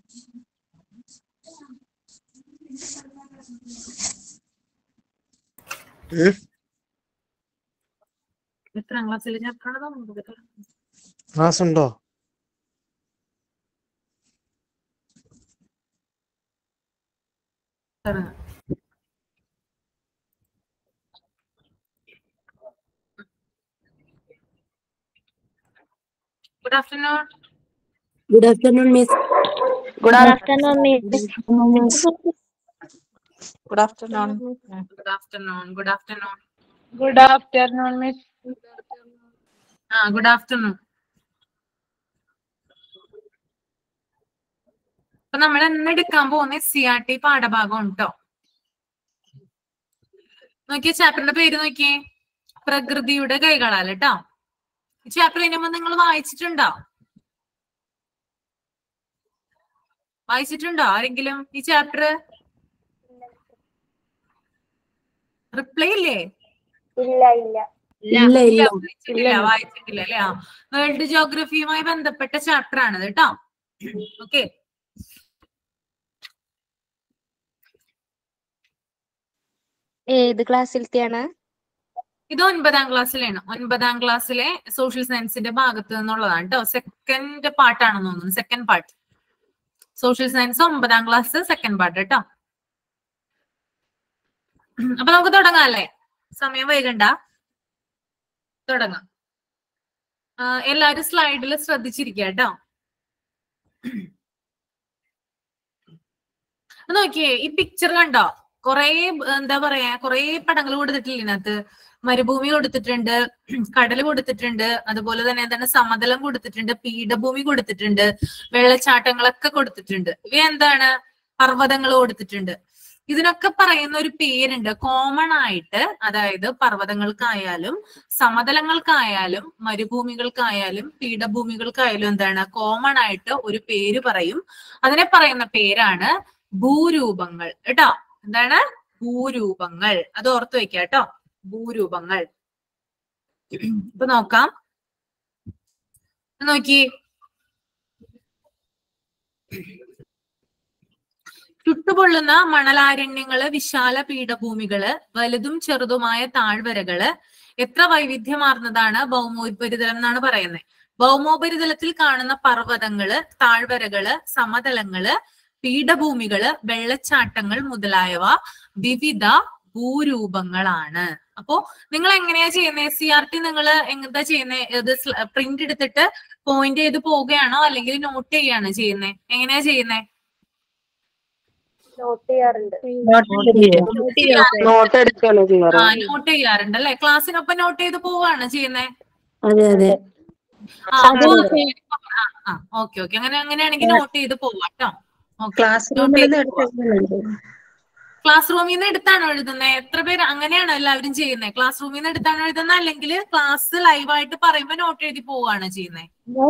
ഉം. എത്രാം ക്ലാസ്സിൽ ചാപ്റ്ററാണ് നമുക്ക് ക്ലാസ് ഉണ്ടോ തുടങ്ങാം good afternoon Good afternoon, Miss. Good afternoon, Miss. Good afternoon. Good afternoon good afternoon Good afternoon, Miss. ആ ഗുഡ് ആഫ്റ്റർനൂൺ അപ്പൊ നമ്മൾ ഇന്ന് എടുക്കാൻ പോകുന്ന സി ആർ ടി പാഠഭാഗം കേട്ടോ നോക്കിയേ ചാപ്റ്ററിന്റെ പേര് നോക്കിയേ പ്രകൃതിയുടെ കൈകളാൽ കേട്ടോ ഈ ചാപ്റ്റർ കഴിഞ്ഞപ്പോ നിങ്ങൾ വായിച്ചിട്ടുണ്ടോ വായിച്ചിട്ടുണ്ടോ ആരെങ്കിലും ഈ ചാപ്റ്റർ റിപ്ലൈ ഇല്ലേ ഇല്ല ഇല്ല ഇല്ല, ഇല്ല. വായിച്ചിട്ടില്ല വായിച്ചിട്ടില്ല അല്ലേ ആ വേൾഡ് ജോഗ്രഫിയുമായി ബന്ധപ്പെട്ട ചാപ്റ്റർ ആണ് കേട്ടോ ഓക്കെ ഏത് ക്ലാസ്സിലത്തെയാണ് ഇത് ഒൻപതാം ക്ലാസ്സിലാണ് ഒൻപതാം ക്ലാസ്സിലെ സോഷ്യൽ സയൻസിന്റെ ഭാഗത്ത് നിന്നുള്ളതാണ് കേട്ടോ സെക്കൻഡ് പാർട്ടാണെന്ന് തോന്നുന്നു സെക്കൻഡ് പാർട്ട് സോഷ്യൽ സയൻസ് ഒമ്പതാം ക്ലാസ് സെക്കൻഡ് പാർട്ട് കേട്ടോ അപ്പൊ നമുക്ക് തുടങ്ങാം അല്ലേ സമയം വൈകണ്ട തുടങ്ങാം ആ, എല്ലാരും സ്ലൈഡിൽ ശ്രദ്ധിച്ചിരിക്കുക കേട്ടോ നോക്കിയേ ഈ പിക്ചർ കണ്ടോ കൊറേ എന്താ പറയാ കൊറേ പടങ്ങൾ കൊടുത്തിട്ടില്ല ഇതിനകത്ത് മരുഭൂമി കൊടുത്തിട്ടുണ്ട് കടൽ കൊടുത്തിട്ടുണ്ട് അതുപോലെ തന്നെ എന്താണ് സമതലം കൊടുത്തിട്ടുണ്ട് പീഠഭൂമി കൊടുത്തിട്ടുണ്ട് വെള്ളച്ചാട്ടങ്ങളൊക്കെ കൊടുത്തിട്ടുണ്ട് ഇവ എന്താണ് പർവ്വതങ്ങൾ കൊടുത്തിട്ടുണ്ട് ഇതിനൊക്കെ പറയുന്ന ഒരു പേരുണ്ട് കോമൺ ആയിട്ട് അതായത് പർവ്വതങ്ങൾക്കായാലും സമതലങ്ങൾക്കായാലും മരുഭൂമികൾക്കായാലും പീഠഭൂമികൾക്കായാലും എന്താണ് കോമൺ ആയിട്ട് ഒരു പേര് പറയും അതിനെ പറയുന്ന പേരാണ് ഭൂരൂപങ്ങൾ കേട്ടോ എന്താണ് ഭൂരൂപങ്ങൾ അത് ഓർത്ത് വെക്കാം കേട്ടോ ഭൂരൂപങ്ങൾ ഇപ്പൊ നോക്കാം നോക്കി ചുട്ടുപൊള്ളുന്ന മണലാരണ്യങ്ങള് വിശാല പീഠഭൂമികള് വലുതും ചെറുതുമായ താഴ്വരകള് എത്ര വൈവിധ്യമാർന്നതാണ് ഭൗമോപരിതലം എന്നാണ് പറയുന്നത് ഭൗമോപരിതലത്തിൽ കാണുന്ന പർവ്വതങ്ങള് താഴ്വരകള് സമതലങ്ങള് പീഠഭൂമികള് വെള്ളച്ചാട്ടങ്ങൾ മുതലായവ വിവിധ ഭൂരൂപങ്ങളാണ് അപ്പോ നിങ്ങൾ എങ്ങനെയാ ചെയ്യുന്നത് സി ആർ ടി നിങ്ങൾ എന്താ ചെയ്യുന്നത് ഇത് പ്രിന്റ് എടുത്തിട്ട് പോയിന്റ് ചെയ്ത് പോവുകയാണോ അല്ലെങ്കിൽ നോട്ട് ചെയ്യാണ് ചെയ്യുന്നത് എങ്ങനെയാ ചെയ്യുന്നത് നോട്ട് ചെയ്യാറുണ്ട് നോട്ട് എടുക്കുകയാണ് ചെയ്യാറ് ആ നോട്ട് ചെയ്യാറുണ്ട് അല്ലെ ക്ലാസ്സിനൊപ്പം നോട്ട് ചെയ്ത് പോവാണ് ചെയ്യുന്നത് അതെ അതെ ആ ഓക്കെ ഓക്കെ അങ്ങനെ അങ്ങനെയാണെങ്കിൽ നോട്ട് ചെയ്ത് പോവാം കേട്ടോ ക്ലാസ് നോട്ട് റൂമിൽ ചെയ്ത് പോവാം. ക്ലാസ് റൂമിൽ നിന്ന് എടുത്താണോ എഴുതുന്നത് എത്ര പേര് അങ്ങനെയാണോ എല്ലാവരും ചെയ്യുന്നത് ക്ലാസ് റൂമിൽ നിന്ന് എടുത്താണോ എഴുതുന്നത് അല്ലെങ്കിൽ ക്ലാസ് ലൈവായിട്ട് പറയുമ്പോ നോട്ട് എഴുതി പോവാണ് ചെയ്യുന്നത്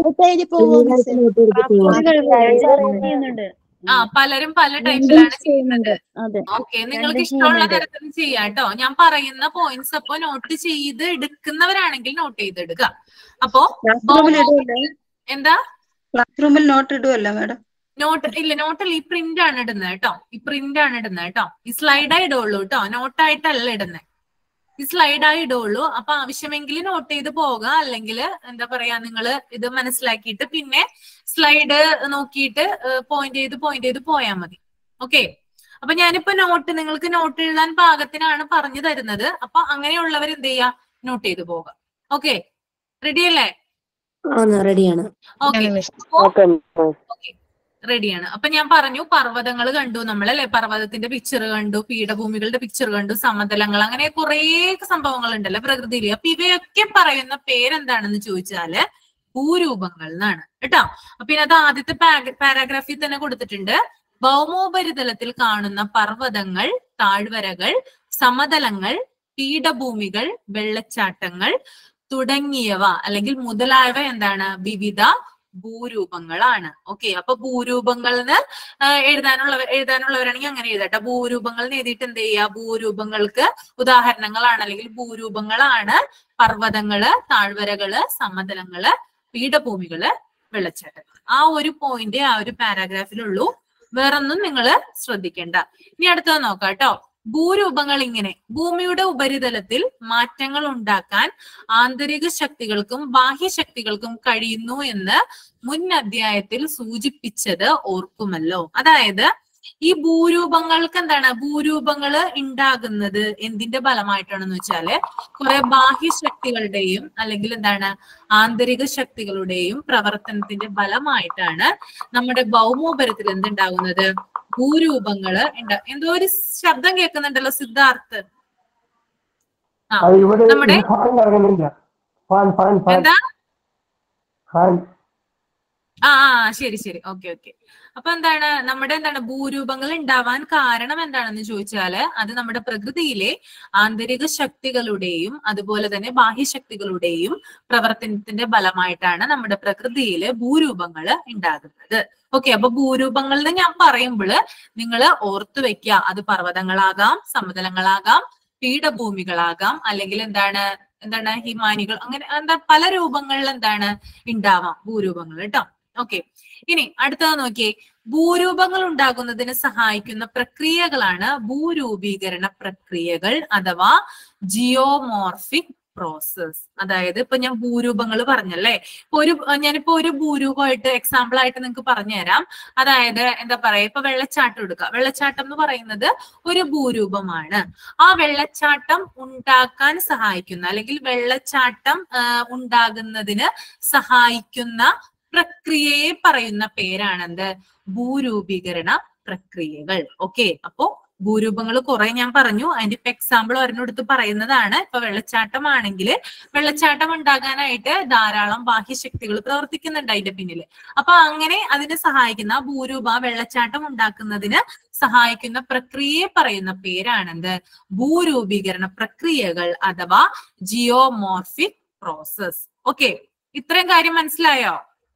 ആ പലരും പല ടൈപ്പിലാണ് ചെയ്യുന്നത് അതെ ഓക്കെ നിങ്ങൾക്ക് ഇഷ്ടമുള്ള തരത്തിൽ ചെയ്യാം കേട്ടോ ഞാൻ പറയുന്ന പോയിന്റ്സ് അപ്പൊ നോട്ട് ചെയ്ത് എടുക്കുന്നവരാണെങ്കിൽ നോട്ട് ചെയ്ത് എടുക്കുക അപ്പോ ക്ലാസ് റൂമിൽ ഇടുമല്ലോ എന്താ ക്ലാസ് റൂമിൽ നോട്ട് ഇടുമല്ലോ മാഡം നോട്ട് ഇല്ല നോട്ടിൽ ഈ പ്രിന്റ് ആണ് ഇടുന്നത് കേട്ടോ ഈ പ്രിന്റ് ആണ് ഇടുന്നത് കേട്ടോ ഈ സ്ലൈഡായി ഇടുള്ളൂ കേട്ടോ നോട്ടായിട്ടല്ല ഇടുന്നത് ഈ സ്ലൈഡായി ഇടുള്ളൂ അപ്പൊ ആവശ്യമെങ്കിൽ നോട്ട് ചെയ്ത് പോവുക അല്ലെങ്കിൽ എന്താ പറയാ നിങ്ങൾ ഇത് മനസ്സിലാക്കിയിട്ട് പിന്നെ സ്ലൈഡ് നോക്കിയിട്ട് പോയിന്റ് ചെയ്ത് പോയിന്റ് ചെയ്ത് പോയാൽ മതി ഓക്കെ അപ്പൊ ഞാനിപ്പോ നോട്ട് നിങ്ങൾക്ക് നോട്ട് എഴുതാൻ പാകത്തിനാണ് പറഞ്ഞു തരുന്നത് അപ്പൊ അങ്ങനെയുള്ളവർ എന്ത് ചെയ്യാ നോട്ട് ചെയ്ത് പോവുക ഓക്കെ റെഡി അല്ലേ റെഡിയാണ് ഓക്കെ ഓക്കെ റെഡിയാണ് അപ്പൊ ഞാൻ പറഞ്ഞു പർവ്വതങ്ങൾ കണ്ടു നമ്മൾ അല്ലെ പർവ്വതത്തിന്റെ പിക്ചർ കണ്ടു പീഠഭൂമികളുടെ പിക്ചർ കണ്ടു സമതലങ്ങൾ അങ്ങനെ കുറെ സംഭവങ്ങൾ ഉണ്ടല്ലോ പ്രകൃതിയിൽ അപ്പൊ ഇവയൊക്കെ പറയുന്ന പേരെന്താണെന്ന് ചോദിച്ചാല് ഭൂരൂപങ്ങൾ എന്നാണ് കേട്ടോ അപ്പൊ ഇതിനകത്ത് ആദ്യത്തെ പാരാഗ്രാഫിൽ തന്നെ കൊടുത്തിട്ടുണ്ട് ഭൗമോപരിതലത്തിൽ കാണുന്ന പർവ്വതങ്ങൾ താഴ്വരകൾ സമതലങ്ങൾ പീഠഭൂമികൾ വെള്ളച്ചാട്ടങ്ങൾ തുടങ്ങിയവ അല്ലെങ്കിൽ മുതലായവ എന്താണ് വിവിധ ഭൂരൂപങ്ങളാണ് ഓക്കെ അപ്പൊ ഭൂരൂപങ്ങളെന്ന് എഴുതാനുള്ള എഴുതാനുള്ളവരാണെങ്കിൽ അങ്ങനെ എഴുതട്ടെ ഭൂരൂപങ്ങൾ എന്ന് എഴുതിയിട്ട് എന്ത് ചെയ്യുക ഭൂരൂപങ്ങൾക്ക് ഉദാഹരണങ്ങളാണ് അല്ലെങ്കിൽ ഭൂരൂപങ്ങളാണ് പർവ്വതങ്ങള് താഴ്വരകള് സമതലങ്ങള് പീഠഭൂമികള് വെള്ളച്ചാട്ടങ്ങൾ ആ ഒരു പോയിന്റ് ആ ഒരു പാരാഗ്രാഫിലുള്ളൂ വേറൊന്നും നിങ്ങൾ ശ്രദ്ധിക്കേണ്ട ഇനി അടുത്തത് നോക്കാം കേട്ടോ ഭൂരൂപങ്ങൾ ഇങ്ങനെ ഭൂമിയുടെ ഉപരിതലത്തിൽ മാറ്റങ്ങൾ ഉണ്ടാക്കാൻ ആന്തരിക ശക്തികൾക്കും ബാഹ്യ ശക്തികൾക്കും കഴിയുന്നു എന്ന് മുൻ അധ്യായത്തിൽ സൂചിപ്പിച്ചത് ഓർക്കുമല്ലോ അതായത് ഈ ഭൂരൂപങ്ങൾക്ക് എന്താണ് ഭൂരൂപങ്ങള് ഉണ്ടാകുന്നത് എന്തിന്റെ ഫലമായിട്ടാണെന്ന് വെച്ചാല് കുറെ ബാഹ്യ ശക്തികളുടെയും അല്ലെങ്കിൽ എന്താണ് ആന്തരിക ശക്തികളുടെയും പ്രവർത്തനത്തിന്റെ ഫലമായിട്ടാണ് നമ്മുടെ ഭൗമോപരത്തിൽ എന്തുണ്ടാകുന്നത് ഭൂരൂപങ്ങള് ഉണ്ടാ എന്തോ ഒരു ശബ്ദം കേൾക്കുന്നുണ്ടല്ലോ സിദ്ധാർത്ഥ് ആ അത് ഇവിടെ നമ്മുടെ ഈ ഫാൻ കറങ്ങുന്നില്ല ഫാൻ ഫാൻ ഫാൻ എന്താ ഫാൻ ആ ആ ശരി ശരി ഓക്കെ ഓക്കെ അപ്പൊ എന്താണ് നമ്മുടെ എന്താണ് ഭൂരൂപങ്ങൾ ഉണ്ടാവാൻ കാരണം എന്താണെന്ന് ചോദിച്ചാല് അത് നമ്മുടെ പ്രകൃതിയിലെ ആന്തരിക ശക്തികളുടെയും അതുപോലെ തന്നെ ബാഹ്യ ശക്തികളുടെയും പ്രവർത്തനത്തിന്റെ ഫലമായിട്ടാണ് നമ്മുടെ പ്രകൃതിയിലെ ഭൂരൂപങ്ങൾ ഉണ്ടാകുന്നത് ഓക്കെ അപ്പൊ ഭൂരൂപങ്ങൾ എന്ന് ഞാൻ പറയുമ്പോൾ നിങ്ങൾ ഓർത്തു വെക്കുക അത് പർവ്വതങ്ങളാകാം സമതലങ്ങളാകാം പീഠഭൂമികളാകാം അല്ലെങ്കിൽ എന്താണ് എന്താണ് ഹിമാനികൾ അങ്ങനെ എന്താ പല രൂപങ്ങളിൽ എന്താണ് ഉണ്ടാവാം ഭൂരൂപങ്ങൾ കേട്ടോ ഓക്കെ ഇനി അടുത്തത് നോക്കിയേ ഭൂരൂപങ്ങൾ ഉണ്ടാകുന്നതിന് സഹായിക്കുന്ന പ്രക്രിയകളാണ് ഭൂരൂപീകരണ പ്രക്രിയകൾ അഥവാ ജിയോമോർഫിക് പ്രോസസ് അതായത് ഇപ്പൊ ഞാൻ ഭൂരൂപങ്ങൾ പറഞ്ഞല്ലേ ഇപ്പൊ ഒരു ഞാനിപ്പോ ഒരു ഭൂരൂപമായിട്ട് എക്സാമ്പിൾ ആയിട്ട് നിങ്ങൾക്ക് പറഞ്ഞുതരാം അതായത് എന്താ പറയാ ഇപ്പൊ വെള്ളച്ചാട്ടം എടുക്കുക വെള്ളച്ചാട്ടം എന്ന് പറയുന്നത് ഒരു ഭൂരൂപമാണ് ആ വെള്ളച്ചാട്ടം ഉണ്ടാക്കാൻ സഹായിക്കുന്ന അല്ലെങ്കിൽ വെള്ളച്ചാട്ടം ആ, ഉണ്ടാകുന്നതിന് സഹായിക്കുന്ന പ്രക്രിയയെ പറയുന്ന പേരാണെന്ത് ഭൂരൂപീകരണ പ്രക്രിയകൾ ഓക്കെ അപ്പോ ഭൂരൂപങ്ങൾ കുറെ ഞാൻ പറഞ്ഞു അതിന്റെ ഇപ്പൊ എക്സാമ്പിൾ ഒരെണ്ണെടുത്ത് പറയുന്നതാണ് ഇപ്പൊ വെള്ളച്ചാട്ടമാണെങ്കിൽ വെള്ളച്ചാട്ടം ഉണ്ടാകാനായിട്ട് ധാരാളം ബാഹ്യശക്തികൾ പ്രവർത്തിക്കുന്നുണ്ട് അതിന്റെ പിന്നിൽ അപ്പൊ അങ്ങനെ അതിനെ സഹായിക്കുന്ന ആ ഭൂരൂപ ആ വെള്ളച്ചാട്ടം ഉണ്ടാക്കുന്നതിന് സഹായിക്കുന്ന പ്രക്രിയയെ പറയുന്ന പേരാണെന്ത് ഭൂരൂപീകരണ പ്രക്രിയകൾ അഥവാ ജിയോമോർഫിക് പ്രോസസ് ഓക്കെ ഇത്രയും കാര്യം മനസ്സിലായോ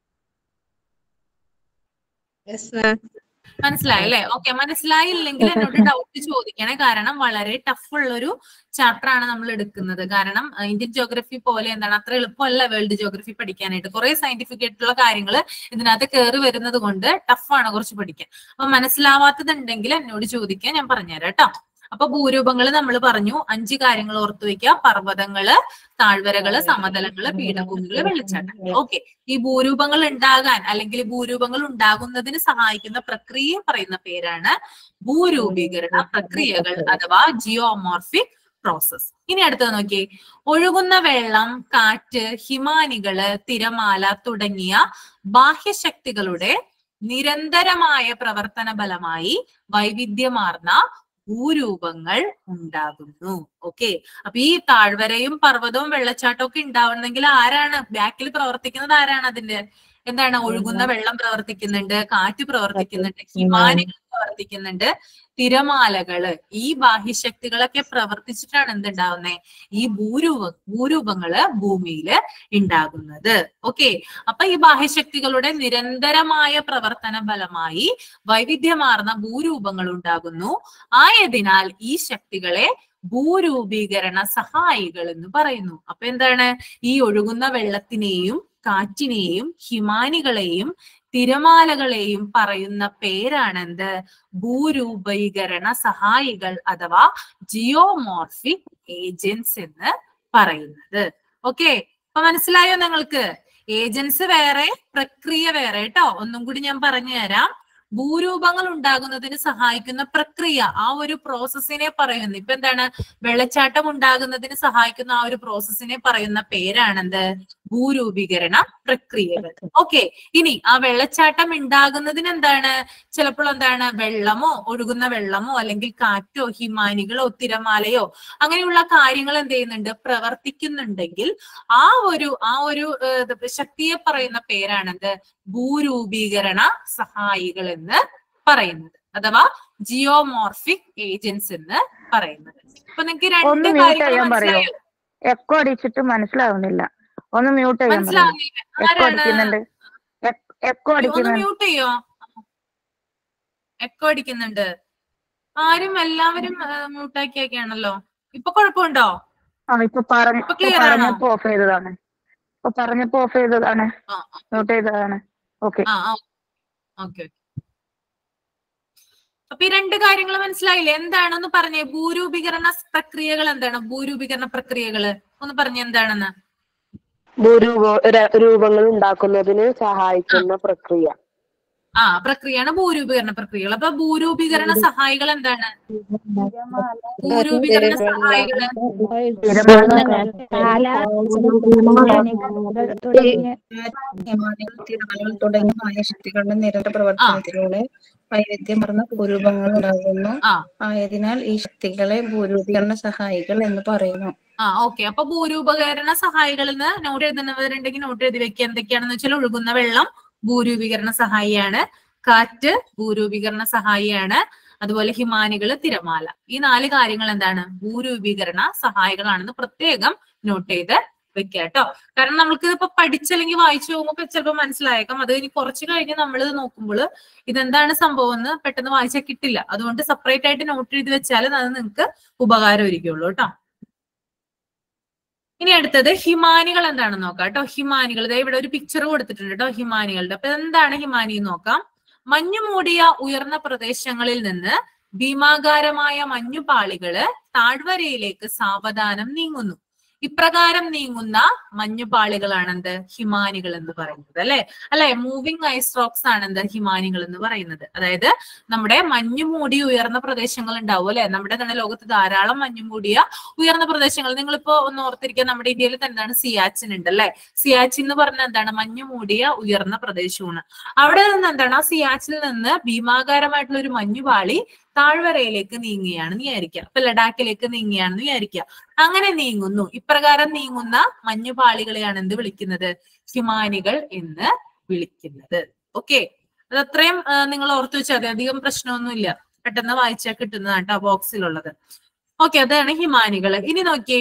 മനസ്സിലായി അല്ലേ ഓക്കെ മനസ്സിലായില്ലെങ്കിൽ എന്നോട് ഡൗട്ട് ചോദിക്കണേ കാരണം വളരെ ടഫ് ഉള്ള ഒരു ചാപ്റ്റർ ആണ് നമ്മൾ എടുക്കുന്നത് കാരണം അഹ് ഇന്ത്യൻ ജോഗ്രഫി പോലെ എന്താണ് അത്ര എളുപ്പമല്ല വേൾഡ് ജോഗ്രഫി പഠിക്കാനായിട്ട് കുറെ സയന്റിഫിക് ആയിട്ടുള്ള കാര്യങ്ങൾ ഇതിനകത്ത് കയറി വരുന്നത് കൊണ്ട് ടഫാണ് കുറച്ച് പഠിക്കാൻ അപ്പൊ മനസ്സിലാവാത്തതുണ്ടെങ്കിൽ എന്നോട് ചോദിക്കാൻ ഞാൻ പറഞ്ഞുതരാം കേട്ടോ അപ്പൊ ഭൂരൂപങ്ങൾ നമ്മൾ പറഞ്ഞു അഞ്ച് കാര്യങ്ങൾ ഓർത്തു വെക്കുക പർവ്വതങ്ങള് താഴ്വരകള് സമതലങ്ങള് പീഠഭൂമികള് വെള്ളച്ചാട്ടങ്ങൾ ഓക്കെ ഈ ഭൂരൂപങ്ങൾ ഉണ്ടാകാൻ അല്ലെങ്കിൽ ഭൂരൂപങ്ങൾ ഉണ്ടാകുന്നതിന് സഹായിക്കുന്ന പ്രക്രിയ പറയുന്ന പേരാണ് ഭൂരൂപീകരണ പ്രക്രിയകൾ അഥവാ ജിയോമോർഫിക് പ്രോസസ് ഇനി അടുത്തത് നോക്കി ഒഴുകുന്ന വെള്ളം കാറ്റ് ഹിമാനികള് തിരമാല തുടങ്ങിയ ബാഹ്യശക്തികളുടെ നിരന്തരമായ പ്രവർത്തന ഫലമായി വൈവിധ്യമാർന്ന ഭൂരൂപങ്ങൾ ഉണ്ടാകുന്നു ഓക്കെ അപ്പൊ ഈ താഴ്വരയും പർവ്വതവും വെള്ളച്ചാട്ടവും ഒക്കെ ഉണ്ടാവണമെങ്കിൽ ആരാണ് ബാക്കിൽ പ്രവർത്തിക്കുന്നത് ആരാണ് അതിന്റെ എന്താണ് ഒഴുകുന്ന വെള്ളം പ്രവർത്തിക്കുന്നുണ്ട് കാറ്റ് പ്രവർത്തിക്കുന്നുണ്ട് ഹിമാനികൾ പ്രവർത്തിക്കുന്നുണ്ട് തിരമാലകള് ഈ ബാഹ്യശക്തികളൊക്കെ പ്രവർത്തിച്ചിട്ടാണ് എന്തുണ്ടാവുന്നത് ഈ ഭൂരൂപ ഭൂരൂപങ്ങള് ഭൂമിയില് ഉണ്ടാകുന്നത് ഓക്കെ അപ്പൊ ഈ ബാഹ്യശക്തികളുടെ നിരന്തരമായ പ്രവർത്തന ഫലമായി വൈവിധ്യമാർന്ന ഭൂരൂപങ്ങൾ ഉണ്ടാകുന്നു ആയതിനാൽ ഈ ശക്തികളെ ഭൂരൂപീകരണ സഹായികൾ എന്ന് പറയുന്നു അപ്പൊ എന്താണ് ഈ ഒഴുകുന്ന വെള്ളത്തിനെയും കാറ്റിനെയും ഹിമാനികളെയും തിരമാലകളെയും പറയുന്ന പേരാണെന്ത് ഭൂരൂപീകരണ സഹായികൾ അഥവാ ജിയോമോർഫിക് ഏജൻസ് എന്ന് പറയുന്നത് ഓക്കെ അപ്പൊ മനസ്സിലായോ നിങ്ങൾക്ക് ഏജൻസ് വേറെ പ്രക്രിയ വേറെ കേട്ടോ ഒന്നും കൂടി ഞാൻ പറഞ്ഞു തരാം ഭൂരൂപങ്ങൾ ഉണ്ടാകുന്നതിന് സഹായിക്കുന്ന പ്രക്രിയ ആ ഒരു പ്രോസസ്സിനെ പറയുന്നു ഇപ്പൊ എന്താണ് വെള്ളച്ചാട്ടം ഉണ്ടാകുന്നതിന് സഹായിക്കുന്ന ആ ഒരു പ്രോസസ്സിനെ പറയുന്ന പേരാണെന്ത് ഭൂരൂപീകരണ പ്രക്രിയകൾ ഓക്കെ ഇനി ആ വെള്ളച്ചാട്ടം ഉണ്ടാകുന്നതിന് എന്താണ് ചിലപ്പോൾ എന്താണ് വെള്ളമോ ഒഴുകുന്ന വെള്ളമോ അല്ലെങ്കിൽ കാറ്റോ ഹിമാനികളോ തിരമാലയോ അങ്ങനെയുള്ള കാര്യങ്ങൾ എന്ത് ചെയ്യുന്നുണ്ട് പ്രവർത്തിക്കുന്നുണ്ടെങ്കിൽ ആ ഒരു ആ ഒരു ഏഹ്, ഇത് ശക്തിയെ പറയുന്ന പേരാണെന്ത് ഭൂരൂപീകരണ സഹായികൾ എന്ന് പറയുന്നത് അഥവാ ജിയോമോർഫിക് ഏജൻസ് എന്ന് പറയുന്നത് അപ്പൊ നിങ്ങൾക്ക് രണ്ട് ഒന്ന് mute കാര്യങ്ങൾ ചെയ്യാൻ പറയോ? മനസ്സിലായോ എക്കോ അടിച്ചിട്ട് മനസ്സിലാവുന്നില്ല ഒന്ന് മ്യൂട്ട് ചെയ്യാൻ പറയോ മനസ്സിലാവുന്നില്ല എക്കോ ആരാണ് അടിക്കുന്നുണ്ട് എക്കോ ഒന്ന് അടിക്കുന്നുണ്ട് മ്യൂട്ട് ചെയ്യോ എക്കോ അടിക്കുന്നുണ്ട് ആരും എല്ലാവരും മ്യൂട്ടാക്കിയൊക്കെയാണല്ലോ ഇപ്പൊ കുഴപ്പമുണ്ടോ ആ ഇപ്പൊ പറഞ്ഞ ഇപ്പൊ ഇപ്പൊ clear ആണോ? പറഞ്ഞപ്പോ ഓഫ് ചെയ്തതാണ് ഇപ്പൊ പറഞ്ഞപ്പോ ഓഫ് ചെയ്തതാണ് ആ നോട്ട് ചെയ്തതാണ് ഓക്കെ ആ ആ ഓക്കെ ഓക്കെ അപ്പൊ ഈ രണ്ട് കാര്യങ്ങൾ മനസ്സിലായില്ലേ എന്താണെന്ന് പറഞ്ഞേ ഭൂരൂപീകരണ പ്രക്രിയകൾ എന്താണ് ഭൂരൂപീകരണ പ്രക്രിയകള് ഒന്ന് പറഞ്ഞേ എന്താണെന്ന് ഭൂരൂപ ര- രൂപങ്ങൾ ഉണ്ടാക്കുന്നതിന് സഹായിക്കുന്ന പ്രക്രിയ ആ പ്രക്രിയയാണ് ഭൂരൂപീകരണ പ്രക്രിയകൾ അപ്പൊ ഭൂരൂപീകരണ സഹായികൾ എന്താണ് ഭൂരൂപീകരണ സഹായികള് ഹിമാനികൾ തിരമാലകൾ തുടങ്ങിയ മായശക്തികളുടെ നിരന്തര പ്രവർത്തനത്തിലൂടെ വൈവിധ്യമാർന്ന ഭൂരൂപങ്ങൾ ഉണ്ടാകുന്നു ആ ആയതിനാൽ ഈ ശക്തികളെ ഭൂരൂപീകരണ സഹായികൾ എന്ന് പറയുന്നു ആ ഓക്കെ അപ്പൊ ഭൂരൂപകരണ സഹായികളിൽ നിന്ന് നോട്ട് എഴുതുന്നവരുണ്ടെങ്കിൽ നോട്ട് എഴുതി വെക്കുക എന്തൊക്കെയാണെന്ന് വെച്ചാൽ ഒഴുകുന്ന വെള്ളം ഭൂരൂപീകരണ സഹായിയാണ് കാറ്റ് ഭൂരൂപീകരണ സഹായിയാണ് അതുപോലെ ഹിമാനികള് തിരമാല ഈ നാല് കാര്യങ്ങൾ എന്താണ് ഭൂരൂപീകരണ സഹായികളാണെന്ന് പ്രത്യേകം നോട്ട് ചെയ്ത് വെക്കുക കേട്ടോ കാരണം നമ്മൾക്ക് ഇപ്പൊ പഠിച്ചല്ലെങ്കിൽ വായിച്ചു പോകുമ്പോൾ ചിലപ്പോൾ മനസ്സിലായേക്കാം അത് ഇനി കുറച്ച് കഴിഞ്ഞ് നമ്മൾ നോക്കുമ്പോൾ ഇതെന്താണ് സംഭവം എന്ന് പെട്ടെന്ന് വായിച്ചാൽ കിട്ടില്ല അതുകൊണ്ട് സെപ്പറേറ്റ് ആയിട്ട് നോട്ട് എഴുതി വെച്ചാൽ അത് നിങ്ങൾക്ക് ഉപകാരമായിരിക്കുള്ളൂ കേട്ടോ ഇനി അടുത്തത് ഹിമാനികൾ എന്താണെന്ന് നോക്കാം കേട്ടോ ഹിമാനികൾ ദേ ഇവിടെ ഒരു പിക്ചർ കൊടുത്തിട്ടുണ്ട് കേട്ടോ ഹിമാനികളുടെ അപ്പൊ എന്താണ് ഹിമാനി എന്ന് നോക്കാം മഞ്ഞു മൂടിയ ഉയർന്ന പ്രദേശങ്ങളിൽ നിന്ന് ഭീമാകാരമായ മഞ്ഞുപാളികള് താഴ്വരയിലേക്ക് സാവധാനം നീങ്ങുന്നു ഇപ്രകാരം നീങ്ങുന്ന മഞ്ഞുപാളികളാണ് എന്ത് ഹിമാനികൾ എന്ന് പറയുന്നത് അല്ലെ അല്ലെ മൂവിങ് ഐസ് റോക്സ് ആണ് എന്ത് ഹിമാനികൾ എന്ന് പറയുന്നത് അതായത് നമ്മുടെ മഞ്ഞു മൂടി ഉയർന്ന പ്രദേശങ്ങൾ ഉണ്ടാവും അല്ലെ നമ്മുടെ തന്നെ ലോകത്ത് ധാരാളം മഞ്ഞു മൂടിയ ഉയർന്ന പ്രദേശങ്ങൾ നിങ്ങളിപ്പോ ഒന്ന് ഓർത്തിരിക്കുക നമ്മുടെ ഇന്ത്യയിൽ തന്നെയാണ് സിയാച്ചിൻ ഉണ്ട് അല്ലെ സിയാച്ചിൻ എന്ന് പറഞ്ഞാൽ എന്താണ് മഞ്ഞു മൂടിയ ഉയർന്ന പ്രദേശമാണ് അവിടെ നിന്ന് എന്താണ് ആ സിയാച്ചിൽ നിന്ന് ഭീമാകാരമായിട്ടുള്ള ഒരു മഞ്ഞുപാളി താഴ്വരയിലേക്ക് നീങ്ങുകയാണെന്ന് വിചാരിക്കുക ഇപ്പൊ ലഡാക്കിലേക്ക് നീങ്ങുകയാണെന്ന് വിചാരിക്കുക അങ്ങനെ നീങ്ങുന്നു ഇപ്രകാരം നീങ്ങുന്ന മഞ്ഞുപാളികളെയാണ് എന്ത് വിളിക്കുന്നത് ഹിമാനികൾ എന്ന് വിളിക്കുന്നത് ഓക്കെ അത് അത്രയും ആ, നിങ്ങൾ ഓർത്തു വെച്ചാൽ മതി അധികം പ്രശ്നമൊന്നുമില്ല പെട്ടെന്ന് വായിച്ചാൽ കിട്ടുന്നതാണ് കേട്ടോ ബോക്സിലുള്ളത് ഓക്കെ അതാണ് ഹിമാനികൾ ഇനി നോക്കിയേ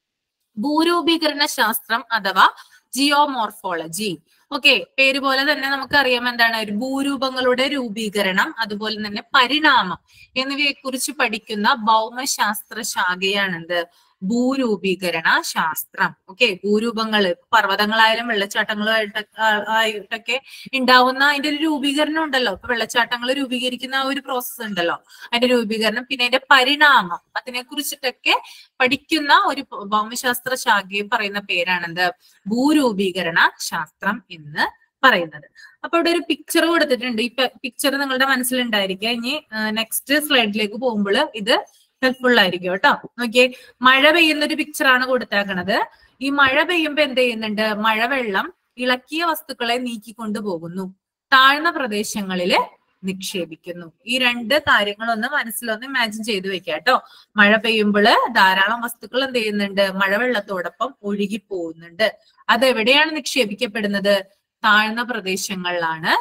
ഭൂരൂപീകരണ ശാസ്ത്രം അഥവാ ജിയോമോർഫോളജി ഓക്കെ പേര് പോലെ തന്നെ നമുക്കറിയാം എന്താണ് ഒരു ഭൂരൂപങ്ങളുടെ രൂപീകരണം അതുപോലെ തന്നെ പരിണാമം എന്നിവയെ കുറിച്ച് പഠിക്കുന്ന ഭൗമശാസ്ത്ര ശാഖയാണെന്ത് ഭൂരൂപീകരണ ശാസ്ത്രം ഓക്കെ ഭൂരൂപങ്ങള് പർവ്വതങ്ങളായാലും വെള്ളച്ചാട്ടങ്ങളായിട്ട് ആ- ആയിട്ടൊക്കെ ഉണ്ടാവുന്ന അതിന്റെ ഒരു രൂപീകരണം ഉണ്ടല്ലോ ഇപ്പൊ വെള്ളച്ചാട്ടങ്ങൾ രൂപീകരിക്കുന്ന ആ ഒരു പ്രോസസ്സ് ഉണ്ടല്ലോ അതിന്റെ രൂപീകരണം പിന്നെ അതിന്റെ പരിണാമം അതിനെ കുറിച്ചിട്ടൊക്കെ പഠിക്കുന്ന ഒരു ഭൗമശാസ്ത്ര ശാഖയെ പറയുന്ന പേരാണെന്ത് ഭൂരൂപീകരണ ശാസ്ത്രം എന്ന് പറയുന്നത് അപ്പൊ ഇവിടെ ഒരു പിക്ചർ കൊടുത്തിട്ടുണ്ട് ഈ പിക്ചർ നിങ്ങളുടെ മനസ്സിലുണ്ടായിരിക്കുക ഇനി നെക്സ്റ്റ് സ്ലൈഡിലേക്ക് പോകുമ്പോൾ ഇത് ഹെൽപ്ഫുൾ ആയിരിക്കും കേട്ടോ നോക്കിയേ മഴ പെയ്യുന്ന ഒരു പിക്ചറാണ് കൊടുത്തേക്കണത് ഈ മഴ പെയ്യുമ്പോ എന്ത് ചെയ്യുന്നുണ്ട് മഴവെള്ളം ഇളക്കിയ വസ്തുക്കളെ നീക്കിക്കൊണ്ടു പോകുന്നു താഴ്ന്ന പ്രദേശങ്ങളില് നിക്ഷേപിക്കുന്നു ഈ രണ്ട് കാര്യങ്ങളൊന്ന് മനസ്സിലൊന്ന് ഇമാജിൻ ചെയ്ത് വെക്കുക കേട്ടോ മഴ പെയ്യുമ്പോൾ ധാരാളം വസ്തുക്കൾ എന്ത് ചെയ്യുന്നുണ്ട് മഴവെള്ളത്തോടൊപ്പം ഒഴുകി പോകുന്നുണ്ട് അതെവിടെയാണ് നിക്ഷേപിക്കപ്പെടുന്നത് താഴ്ന്ന പ്രദേശങ്ങളിലാണ്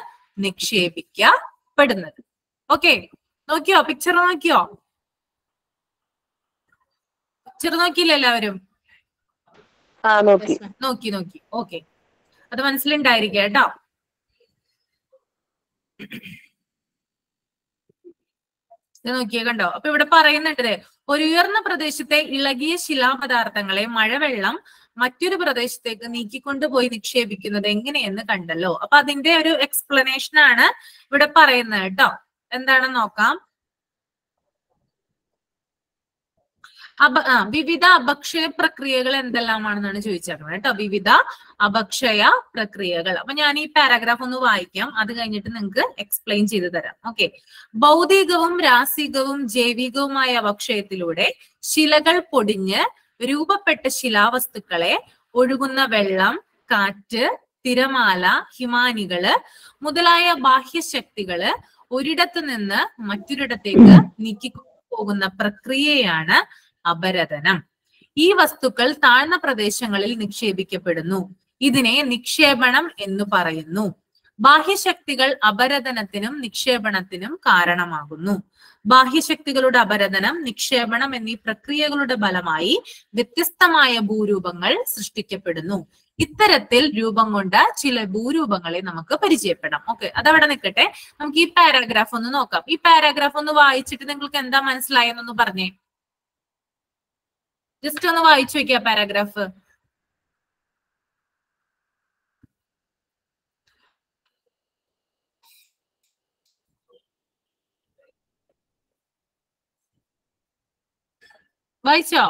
നിക്ഷേപിക്കപ്പെടുന്നത് ഓക്കെ നോക്കിയോ പിക്ചർ നോക്കിയോ പിക്ചർ നോക്കിയില്ല എല്ലാവരും ആ നോക്കി നോക്കി നോക്കി ഓക്കെ അത് മനസ്സിലുണ്ടായിരിക്കുക കേട്ടോ ഇത് നോക്കിയേ കണ്ടോ അപ്പൊ ഇവിടെ പറയുന്നുണ്ട് ദേ, ഒരു ഉയർന്ന പ്രദേശത്തെ ഇളകിയ ശിലാപദാർത്ഥങ്ങളെ മഴവെള്ളം മറ്റൊരു പ്രദേശത്തേക്ക് നീക്കിക്കൊണ്ടുപോയി നിക്ഷേപിക്കുന്നത് എങ്ങനെയെന്ന് കണ്ടല്ലോ അപ്പൊ അതിന്റെ ഒരു എക്സ്പ്ലനേഷൻ ആണ് ഇവിടെ പറയുന്നത് കേട്ടോ എന്താണെന്ന് നോക്കാം അപ ആ വിവിധ അപക്ഷയ പ്രക്രിയകൾ എന്തെല്ലാമാണെന്നാണ് ചോദിച്ചേക്കുന്നത് കേട്ടോ വിവിധ അപക്ഷയ പ്രക്രിയകൾ അപ്പൊ ഞാൻ ഈ പാരാഗ്രാഫ് ഒന്ന് വായിക്കാം അത് കഴിഞ്ഞിട്ട് നിങ്ങൾക്ക് എക്സ്പ്ലെയിൻ ചെയ്തു തരാം ഓക്കെ ഭൗതികവും രാസികവും ജൈവികവുമായ അപക്ഷയത്തിലൂടെ ശിലകൾ പൊടിഞ്ഞ് രൂപപ്പെട്ട ശിലാവസ്തുക്കളെ ഒഴുകുന്ന വെള്ളം കാറ്റ് തിരമാല ഹിമാനികള് മുതലായ ബാഹ്യശക്തികള് ഒരിടത്ത് നിന്ന് മറ്റൊരിടത്തേക്ക് നീക്കി പോകുന്ന പ്രക്രിയയാണ് അപരതനം ഈ വസ്തുക്കൾ താഴ്ന്ന പ്രദേശങ്ങളിൽ നിക്ഷേപിക്കപ്പെടുന്നു ഇതിനെ നിക്ഷേപണം എന്ന് പറയുന്നു ബാഹ്യശക്തികൾ അപരതനത്തിനും നിക്ഷേപണത്തിനും കാരണമാകുന്നു ബാഹ്യശക്തികളുടെ അപരതനം നിക്ഷേപണം എന്നീ പ്രക്രിയകളുടെ ഫലമായി വ്യത്യസ്തമായ ഭൂരൂപങ്ങൾ സൃഷ്ടിക്കപ്പെടുന്നു ഇത്തരത്തിൽ രൂപം കൊണ്ട ചില ഭൂരൂപങ്ങളെ നമുക്ക് പരിചയപ്പെടാം ഓക്കെ അതവിടെ നിൽക്കട്ടെ നമുക്ക് ഈ പാരാഗ്രാഫ് ഒന്ന് നോക്കാം ഈ പാരാഗ്രാഫ് ഒന്ന് വായിച്ചിട്ട് നിങ്ങൾക്ക് എന്താ മനസ്സിലായെന്നൊന്ന് പറഞ്ഞേ ജസ്റ്റ് ഒന്ന് വായിച്ചു വെക്കുക പാരാഗ്രാഫ് വായിച്ചോ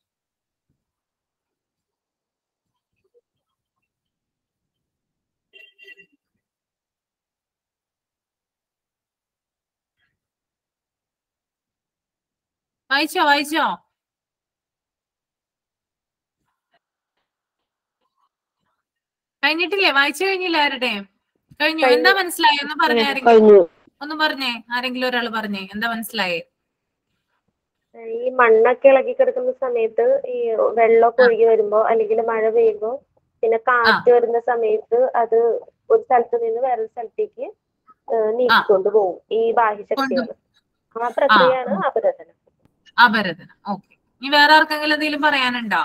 വായിച്ചോ വായിച്ചോ കഴിഞ്ഞിട്ടില്ലേ വായിച്ചു കഴിഞ്ഞില്ല ആരുടെയും കഴിഞ്ഞു എന്താ മനസ്സിലായി ഒന്ന് പറഞ്ഞേ ആരെങ്കിലും കഴിഞ്ഞു ഒന്ന് പറഞ്ഞേ ആരെങ്കിലും ഒരാൾ പറഞ്ഞേ എന്താ മനസ്സിലായേ ഈ മണ്ണൊക്കെ ഇളകി കിടക്കുന്ന സമയത്ത് ഈ വെള്ളമൊക്കെ ഒഴുകി വരുമ്പോ അല്ലെങ്കിൽ മഴ പെയ്യുമ്പോ പിന്നെ കാറ്റ് വരുന്ന സമയത്ത് അത് ഒരു സ്ഥലത്ത് നിന്ന് വേറൊരു സ്ഥലത്തേക്ക് ഏഹ് നീക്കിക്കൊണ്ട് പോകും ഈ ബാഹ്യശക്തികൾ ആ പ്രക്രിയയാണ് അപരതനം അപരതനം ഓക്കെ ഇനി വേറെ ആർക്കെങ്കിലും എന്തെങ്കിലും പറയാനുണ്ടോ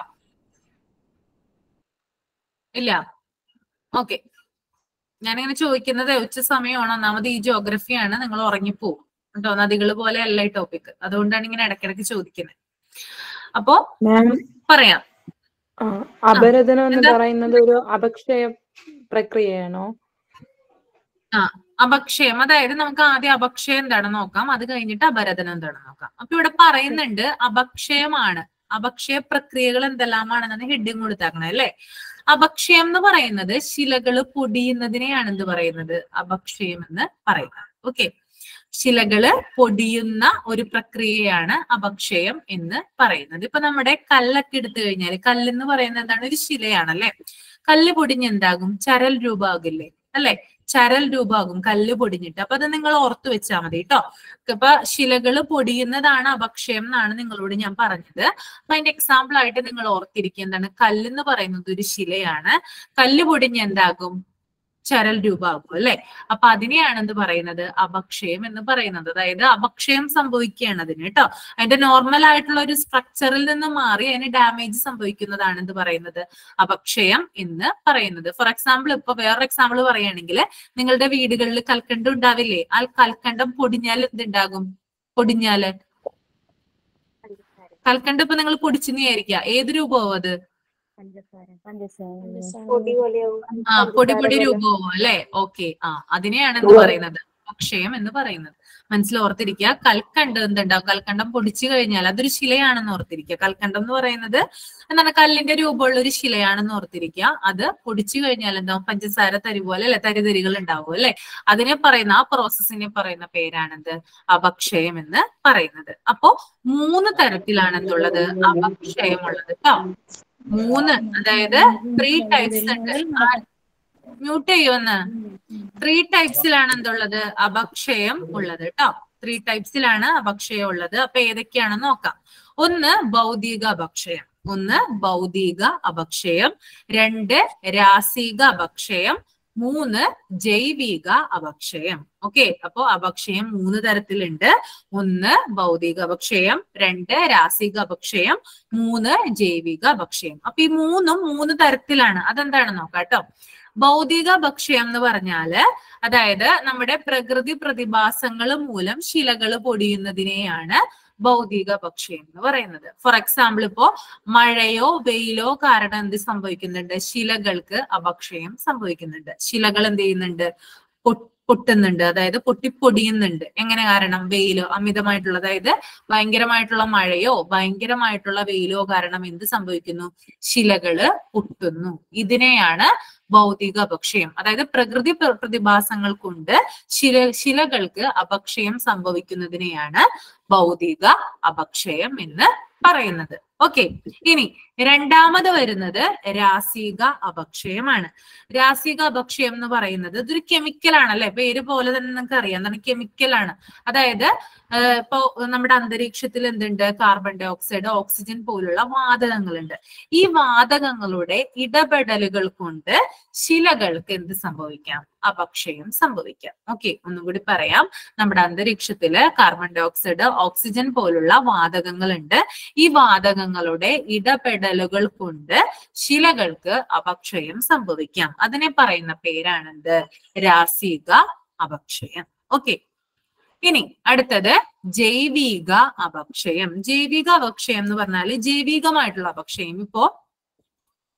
ഇല്ല ഓക്കെ ഞാനിങ്ങനെ ചോദിക്കുന്നത് ഉച്ച സമയമാണ് ഒന്നാമത് ഈ ജോഗ്രഫിയാണ് നിങ്ങൾ ഉറങ്ങിപ്പോവും കേട്ടോ നദികൾ പോലെ അല്ല ഈ ടോപ്പിക് അതുകൊണ്ടാണ് ഇങ്ങനെ ഇടയ്ക്കിടയ്ക്ക് ചോദിക്കുന്നത് അപ്പോ മാം പറയാം ആ, അപരദനം എന്ന് എന്താ? പറയുന്നത് ഒരു അപക്ഷയ പ്രക്രിയയാണോ ആ അപക്ഷയം അതായത് നമുക്ക് ആദ്യം അപക്ഷയം എന്താണെന്ന് നോക്കാം അത് കഴിഞ്ഞിട്ട് അപരതനം എന്താണെന്ന് നോക്കാം അപ്പൊ ഇവിടെ പറയുന്നുണ്ട് അപക്ഷയമാണ് അപക്ഷയ പ്രക്രിയകൾ എന്തെല്ലാമാണെന്നാണ് ഹെഡിങ് കൊടുത്താക്കണേ അല്ലെ അപക്ഷയം എന്ന് പറയുന്നത് ശിലകൾ പൊടിയുന്നതിനെയാണ് എന്ത് പറയുന്നത് അപക്ഷയം എന്ന് പറയുന്നത് ഓക്കെ ശിലകള് പൊടിയുന്ന ഒരു പ്രക്രിയയാണ് അപക്ഷയം എന്ന് പറയുന്നത് ഇപ്പൊ നമ്മുടെ കല്ലൊക്കെ എടുത്തു കഴിഞ്ഞാൽ കല്ലെന്ന് പറയുന്നത് എന്താണ് ഒരു ശിലയാണ് അല്ലെ കല്ല് പൊടിഞ്ഞ് എന്താകും ചരൽ രൂപമാകില്ലേ അല്ലെ ചരൽ രൂപമാകും കല്ല് പൊടിഞ്ഞിട്ട് അപ്പൊ അത് നിങ്ങൾ ഓർത്തു വെച്ചാൽ മതി കേട്ടോ ഇപ്പൊ ശിലകൾ പൊടിയുന്നതാണ് അപക്ഷയം എന്നാണ് നിങ്ങളോട് ഞാൻ പറഞ്ഞത് അപ്പൊ അതിന്റെ എക്സാമ്പിൾ ആയിട്ട് നിങ്ങൾ ഓർത്തിരിക്കുക എന്താണ് കല്ല് എന്ന് പറയുന്നത് ഒരു ശിലയാണ് കല്ല് പൊടിഞ്ഞ് എന്താകും ചരൽ രൂപമാകും അല്ലെ അപ്പൊ അതിനെയാണ് എന്ത് പറയുന്നത് അപക്ഷയം എന്ന് പറയുന്നത് അതായത് അപക്ഷയം സംഭവിക്കുകയാണ് അതിന് കേട്ടോ അതിന്റെ നോർമൽ ആയിട്ടുള്ള ഒരു സ്ട്രക്ചറിൽ നിന്ന് മാറി അതിന് ഡാമേജ് സംഭവിക്കുന്നതാണ് എന്ത് പറയുന്നത് അപക്ഷയം എന്ന് പറയുന്നത് ഫോർ എക്സാമ്പിൾ ഇപ്പൊ വേറൊരു എക്സാമ്പിൾ പറയുകയാണെങ്കിൽ നിങ്ങളുടെ വീടുകളിൽ കൽക്കണ്ടം ഉണ്ടാവില്ലേ ആ കൽക്കണ്ടം പൊടിഞ്ഞാൽ എന്തുണ്ടാകും പൊടിഞ്ഞാല് കൽക്കണ്ടം ഇപ്പൊ നിങ്ങൾ പൊടിച്ചെന്ന് വിചാരിക്കുക ഏത് രൂപമാവും അത് പൊടി പോലെയാവും ആ പൊടി പൊടി രൂപമാവും അല്ലെ ഓക്കെ ആ അതിനെയാണ് എന്ത് പറയുന്നത് അക്ഷയം എന്ന് പറയുന്നത് മനസ്സിൽ ഓർത്തിരിക്കുക കൽക്കണ്ടം എന്തുണ്ടാവും കൽക്കണ്ടം പൊടിച്ചു കഴിഞ്ഞാൽ അതൊരു ശിലയാണെന്ന് ഓർത്തിരിക്കുക കൽക്കണ്ടം എന്ന് പറയുന്നത് എന്താണ് കല്ലിന്റെ രൂപമുള്ള ഒരു ശിലയാണെന്ന് ഓർത്തിരിക്കുക അത് പൊടിച്ചു കഴിഞ്ഞാൽ എന്താവും പഞ്ചസാര തരി പോലെ അല്ലെ തരിതരികൾ ഉണ്ടാവും അല്ലെ അതിനെ പറയുന്ന ആ പ്രോസസ്സിനെ പറയുന്ന പേരാണെന്ത് അപക്ഷയം എന്ന് പറയുന്നത് അപ്പോ മൂന്ന് തരത്തിലാണ് എന്തുള്ളത് അപക്ഷയം ഉള്ളത് കേട്ടോ മൂന്ന് അതായത് ത്രീ ടൈപ്സ് ഉണ്ട് മ്യൂട്ട് ചെയ്യുമെന്ന് ത്രീ ടൈപ്സിലാണ് എന്തുള്ളത് അപക്ഷയം ഉള്ളത് കേട്ടോ ത്രീ ടൈപ്സിലാണ് അപക്ഷയം ഉള്ളത് അപ്പൊ ഏതൊക്കെയാണെന്ന് നോക്കാം ഒന്ന് ഭൗതിക അപക്ഷയം ഒന്ന് ഭൗതിക അപക്ഷയം രണ്ട് രാസിക അപക്ഷയം മൂന്ന് ജൈവിക അപക്ഷയം ഓക്കെ അപ്പോ അപക്ഷയം മൂന്ന് തരത്തിലുണ്ട് ഒന്ന് ഭൗതിക അപക്ഷയം രണ്ട് രാസിക അപക്ഷയം മൂന്ന് ജൈവിക അപക്ഷയം അപ്പൊ ഈ മൂന്നും മൂന്ന് തരത്തിലാണ് അതെന്താണെന്ന് നോക്കാം കേട്ടോ ഭൗതിക ഭക്ഷ്യം എന്ന് പറഞ്ഞാല് അതായത് നമ്മുടെ പ്രകൃതി പ്രതിഭാസങ്ങൾ മൂലം ശിലകൾ പൊടിയുന്നതിനെയാണ് ഭൗതിക ഭക്ഷ്യം എന്ന് പറയുന്നത് ഫോർ എക്സാമ്പിൾ ഇപ്പോ മഴയോ വെയിലോ കാരണം എന്ത് സംഭവിക്കുന്നുണ്ട് ശിലകൾക്ക് അപക്ഷയം സംഭവിക്കുന്നുണ്ട് ശിലകൾ എന്ത് ചെയ്യുന്നുണ്ട് പൊ- പൊട്ടുന്നുണ്ട് അതായത് പൊട്ടിപ്പൊടിയുന്നുണ്ട് എങ്ങനെ കാരണം വെയിലോ അമിതമായിട്ടുള്ള അതായത് ഭയങ്കരമായിട്ടുള്ള മഴയോ ഭയങ്കരമായിട്ടുള്ള വെയിലോ കാരണം എന്ത് സംഭവിക്കുന്നു ശിലകള് പൊട്ടുന്നു ഇതിനെയാണ് ഭൗതിക അപക്ഷയം അതായത് പ്രകൃതി പ്ര- പ്രതിഭാസങ്ങൾ കൊണ്ട് ശില ശിലകൾക്ക് അപക്ഷയം സംഭവിക്കുന്നതിനെയാണ് ഭൗതിക അപക്ഷയം എന്ന് പറയുന്നത് ഓക്കെ ഇനി രണ്ടാമത് വരുന്നത് രാസിക അപക്ഷയമാണ് രാസിക അപക്ഷയം എന്ന് പറയുന്നത് ഇതൊരു കെമിക്കൽ ആണ് അല്ലെ പേര് പോലെ തന്നെ നിങ്ങൾക്ക് അറിയാം എന്താണ് കെമിക്കൽ ആണ് അതായത് ഏഹ് ഇപ്പോ നമ്മുടെ അന്തരീക്ഷത്തിൽ എന്തുണ്ട് കാർബൺ ഡൈ ഓക്സൈഡ് ഓക്സിജൻ പോലുള്ള വാതകങ്ങളുണ്ട് ഈ വാതകങ്ങളുടെ ഇടപെടലുകൾ കൊണ്ട് ശിലകൾക്ക് എന്ത് സംഭവിക്കാം അപക്ഷയം സംഭവിക്കാം ഓക്കെ ഒന്നുകൂടി പറയാം നമ്മുടെ അന്തരീക്ഷത്തില് കാർബൺ ഡൈ ഓക്സൈഡ് ഓക്സിജൻ പോലുള്ള വാതകങ്ങളുണ്ട് ഈ വാതകങ്ങളുടെ ഇടപെടലുകൾ കൊണ്ട് ശിലകൾക്ക് അപക്ഷയം സംഭവിക്കാം അതിനെ പറയുന്ന പേരാണെന്ത് രാസിക അപക്ഷയം ഓക്കെ ഇനി അടുത്തത് ജൈവിക അപക്ഷയം ജൈവിക അപക്ഷയം എന്ന് പറഞ്ഞാല് ജൈവികമായിട്ടുള്ള അപക്ഷയം ഇപ്പോ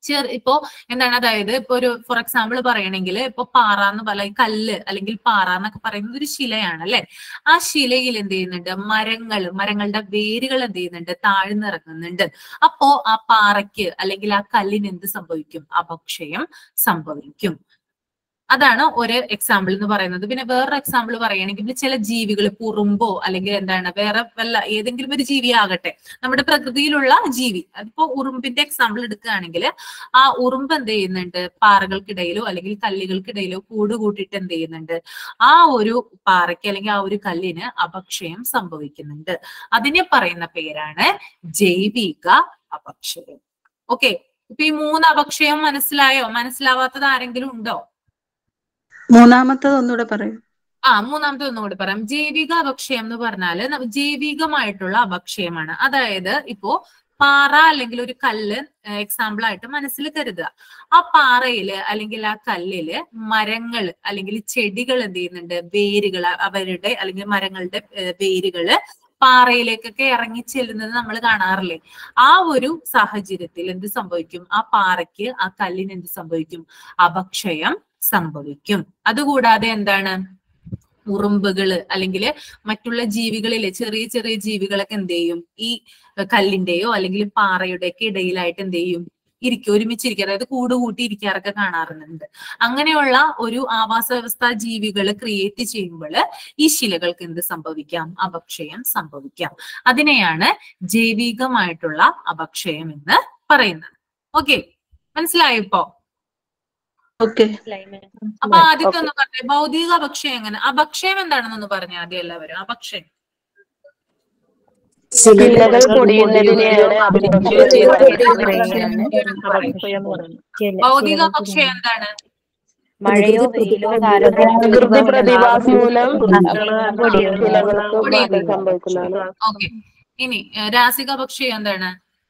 ചെറു ഇപ്പോ എന്താണ് അതായത് ഇപ്പൊ ഒരു ഫോർ എക്സാമ്പിൾ പറയണെങ്കിൽ ഇപ്പൊ പാറ എന്ന് പറയ കല്ല് അല്ലെങ്കിൽ പാറ എന്നൊക്കെ പറയുന്നത് ഒരു ശിലയാണ് അല്ലെ ആ ശിലയിൽ എന്ത് ചെയ്യുന്നുണ്ട് മരങ്ങൾ മരങ്ങളുടെ വേരുകൾ എന്ത് ചെയ്യുന്നുണ്ട് താഴ്ന്നിറങ്ങുന്നുണ്ട് അപ്പോ ആ പാറയ്ക്ക് അല്ലെങ്കിൽ ആ കല്ലിന് എന്ത് സംഭവിക്കും അപക്ഷയം സംഭവിക്കും അതാണ് ഒരു എക്സാമ്പിൾ എന്ന് പറയുന്നത് പിന്നെ വേറൊരു എക്സാമ്പിൾ പറയുകയാണെങ്കിൽ ചില ജീവികൾ ഉറുമ്പോ അല്ലെങ്കിൽ എന്താണ് വേറെ വല്ല ഏതെങ്കിലും ഒരു ജീവി ആകട്ടെ നമ്മുടെ പ്രകൃതിയിലുള്ള ജീവി അതിപ്പോ ഉറുമ്പിന്റെ എക്സാമ്പിൾ എടുക്കുകയാണെങ്കിൽ ആ ഉറുമ്പ് എന്ത് ചെയ്യുന്നുണ്ട് പാറകൾക്കിടയിലോ അല്ലെങ്കിൽ കല്ലുകൾക്കിടയിലോ കൂട് കൂട്ടിയിട്ട് എന്ത് ചെയ്യുന്നുണ്ട് ആ ഒരു പാറയ്ക്ക് അല്ലെങ്കിൽ ആ ഒരു കല്ലിന് അപക്ഷയം സംഭവിക്കുന്നുണ്ട് അതിനെ പറയുന്ന പേരാണ് ജൈവിക അപക്ഷയം ഓക്കെ ഇപ്പൊ ഈ മൂന്ന് അപക്ഷയം മനസ്സിലായോ മനസ്സിലാവാത്തത് ആരെങ്കിലും ഉണ്ടോ മൂന്നാമത്തത് ഒന്നുകൂടെ പറയൂ ആ മൂന്നാമത്തെ ഒന്നും കൂടി പറയാം ജൈവിക അപക്ഷയം എന്ന് പറഞ്ഞാല് ന- ജൈവികമായിട്ടുള്ള അപക്ഷയമാണ് അതായത് ഇപ്പോ പാറ അല്ലെങ്കിൽ ഒരു കല്ല് എക്സാമ്പിൾ ആയിട്ട് മനസ്സിൽ കരുതുക ആ പാറയില് അല്ലെങ്കിൽ ആ കല്ലില് മരങ്ങൾ അല്ലെങ്കിൽ ചെടികൾ എന്ത് ചെയ്യുന്നുണ്ട് വേരുകൾ അവരുടെ അല്ലെങ്കിൽ മരങ്ങളുടെ ഏഹ്, വേരുകള് പാറയിലേക്കൊക്കെ ഇറങ്ങി ചെല്ലുന്നത് നമ്മൾ കാണാറില്ലേ ആ ഒരു സാഹചര്യത്തിൽ എന്ത് സംഭവിക്കും ആ പാറയ്ക്ക് ആ കല്ലിന് എന്ത് സംഭവിക്കും അപക്ഷയം സംഭവിക്കും അതുകൂടാതെ എന്താണ് ഉറുമ്പുകള് അല്ലെങ്കിൽ മറ്റുള്ള ജീവികളിലെ ചെറിയ ചെറിയ ജീവികളൊക്കെ എന്ത് ചെയ്യും ഈ കല്ലിന്റെയോ അല്ലെങ്കിൽ പാറയുടെയൊക്കെ ഇടയിലായിട്ട് എന്ത് ചെയ്യും ഇരിക്കും ഒരുമിച്ചിരിക്കും അതായത് കൂട് കൂട്ടി ഇരിക്കാറൊക്കെ കാണാറുണ്ട് അങ്ങനെയുള്ള ഒരു ആവാസ വ്യവസ്ഥ ജീവികൾ ക്രിയേറ്റ് ചെയ്യുമ്പോൾ ഈ ശിലകൾക്ക് എന്ത് സംഭവിക്കാം അപക്ഷയം സംഭവിക്കാം അതിനെയാണ് ജൈവികമായിട്ടുള്ള അപക്ഷയം എന്ന് പറയുന്നത് ഓക്കെ മനസ്സിലായോ ഇപ്പോ ഓക്കെ അപ്പൊ ആദ്യത്തെ ഒന്ന് പറഞ്ഞേ ഭൗതിക അപക്ഷയം എങ്ങനെ അപക്ഷയം എന്താണെന്നൊന്ന് പറഞ്ഞേ ആദ്യം എല്ലാവരും അപക്ഷയം ശിലകൾ പൊടിയുന്നതിനെയാണ് ഭൗതിക അപക്ഷയം എന്താണ് മഴയോ വെയിലോ പ്രകൃതി പ്രതിഭാസം മൂലം പൊടിയുന്നു. ശിലകൾക്ക് മാറ്റം പൊടിയുന്നു. സംഭവിക്കുന്നതാണ് ഓക്കെ ഇനി ഏഹ്, രാസിക അപക്ഷയം എന്താണ്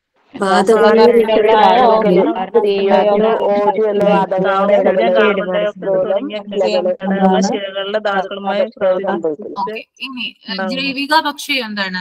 തീയോ ഓജു എന്ന വാദങ്ങളുടെ ഇടപെടലുകളുടെ മൂലം ശിലകള് ശിലകളുടെ ധാതുക്കളുമായി അപക്ഷയം സംഭവിക്കുന്നു ഓക്കെ ഇനി ഏഹ്, ജൈവിക അപക്ഷയം എന്താണ്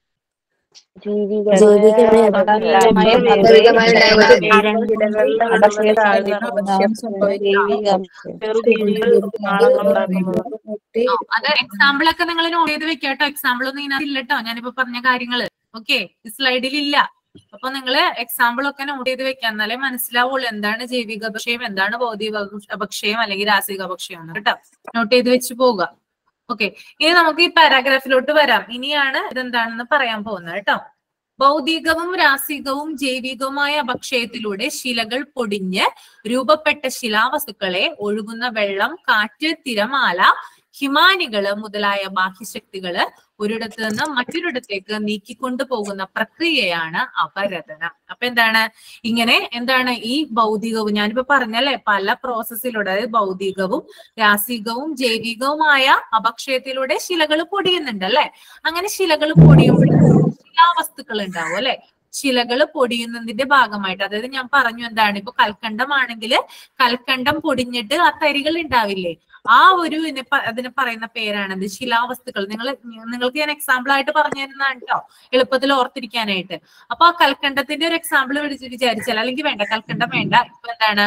ആ, അത് എക്സാമ്പിൾ ഒക്കെ നിങ്ങൾ നോട്ട് ചെയ്ത് വെക്കാട്ടോ എക്സാമ്പിൾ ഒന്നും ഇതിനകത്ത് ഇല്ല കേട്ടോ ഞാനിപ്പോ പറഞ്ഞ കാര്യങ്ങള് ഓക്കെ സ്ലൈഡിൽ ഇല്ല അപ്പൊ നിങ്ങള് എക്സാമ്പിൾ ഒക്കെ നോട്ട് ചെയ്ത് വെക്കാം എന്നാലേ മനസ്സിലാവുള്ളൂ എന്താണ് ജൈവിക അപക്ഷയം എന്താണ് ഭൗതിക അപക്ഷ- അപക്ഷയം അല്ലെങ്കിൽ രാസിക അപക്ഷയം എന്ന് കേട്ടോ നോട്ട് ചെയ്ത് വെച്ച് പോവുക ഓക്കെ ഇനി നമുക്ക് ഈ പാരാഗ്രാഫിലോട്ട് വരാം ഇനിയാണ് ഇതെന്താണെന്ന് പറയാൻ പോകുന്നത് കേട്ടോ ഭൗതികവും രാസികവും ജൈവികവുമായ അപക്ഷയത്തിലൂടെ ശിലകൾ പൊടിഞ്ഞ് രൂപപ്പെട്ട ശിലാവസ്തുക്കളെ ഒഴുകുന്ന വെള്ളം കാറ്റ് തിരമാല ഹിമാനികള് മുതലായ ബാഹ്യശക്തികള് ഒരിടത്ത് നിന്ന് മറ്റൊരിടത്തേക്ക് നീക്കിക്കൊണ്ടു പോകുന്ന പ്രക്രിയയാണ് അപരതനം അപ്പൊ എന്താണ് ഇങ്ങനെ എന്താണ് ഈ ഭൗതികവും ഞാനിപ്പോ പറഞ്ഞല്ലേ പല പ്രോസസ്സിലൂടെ അതായത് ഭൗതികവും രാസികവും ജൈവികവുമായ അപക്ഷയത്തിലൂടെ ശിലകൾ പൊടിയുന്നുണ്ട് അല്ലെ അങ്ങനെ ശിലകൾ പൊടിയുമ്പോൾ ശിലാവസ്തുക്കൾ ഉണ്ടാവും അല്ലെ ശിലകൾ പൊടിയുന്നതിന്റെ ഭാഗമായിട്ട് അതായത് ഞാൻ പറഞ്ഞു എന്താണ് ഇപ്പൊ കൽക്കണ്ടമാണെങ്കിൽ കൽക്കണ്ടം പൊടിഞ്ഞിട്ട് ആ തരികൾ ഉണ്ടാവില്ലേ ആ ഒരു ഇതിനെ പ- അതിനെ പറയുന്ന പേരാണത് ശിലാവസ്തുക്കൾ നിങ്ങൾ നിങ്ങൾക്ക് ഞാൻ എക്സാമ്പിൾ ആയിട്ട് പറഞ്ഞു തരുന്നതാണ് കേട്ടോ എളുപ്പത്തിൽ ഓർത്തിരിക്കാനായിട്ട് അപ്പൊ ആ കൽക്കണ്ടത്തിന്റെ ഒരു എക്സാമ്പിൾ വിചാരിച്ചാൽ അല്ലെങ്കിൽ വേണ്ട കൽക്കണ്ടം വേണ്ട ഇപ്പൊ എന്താണ്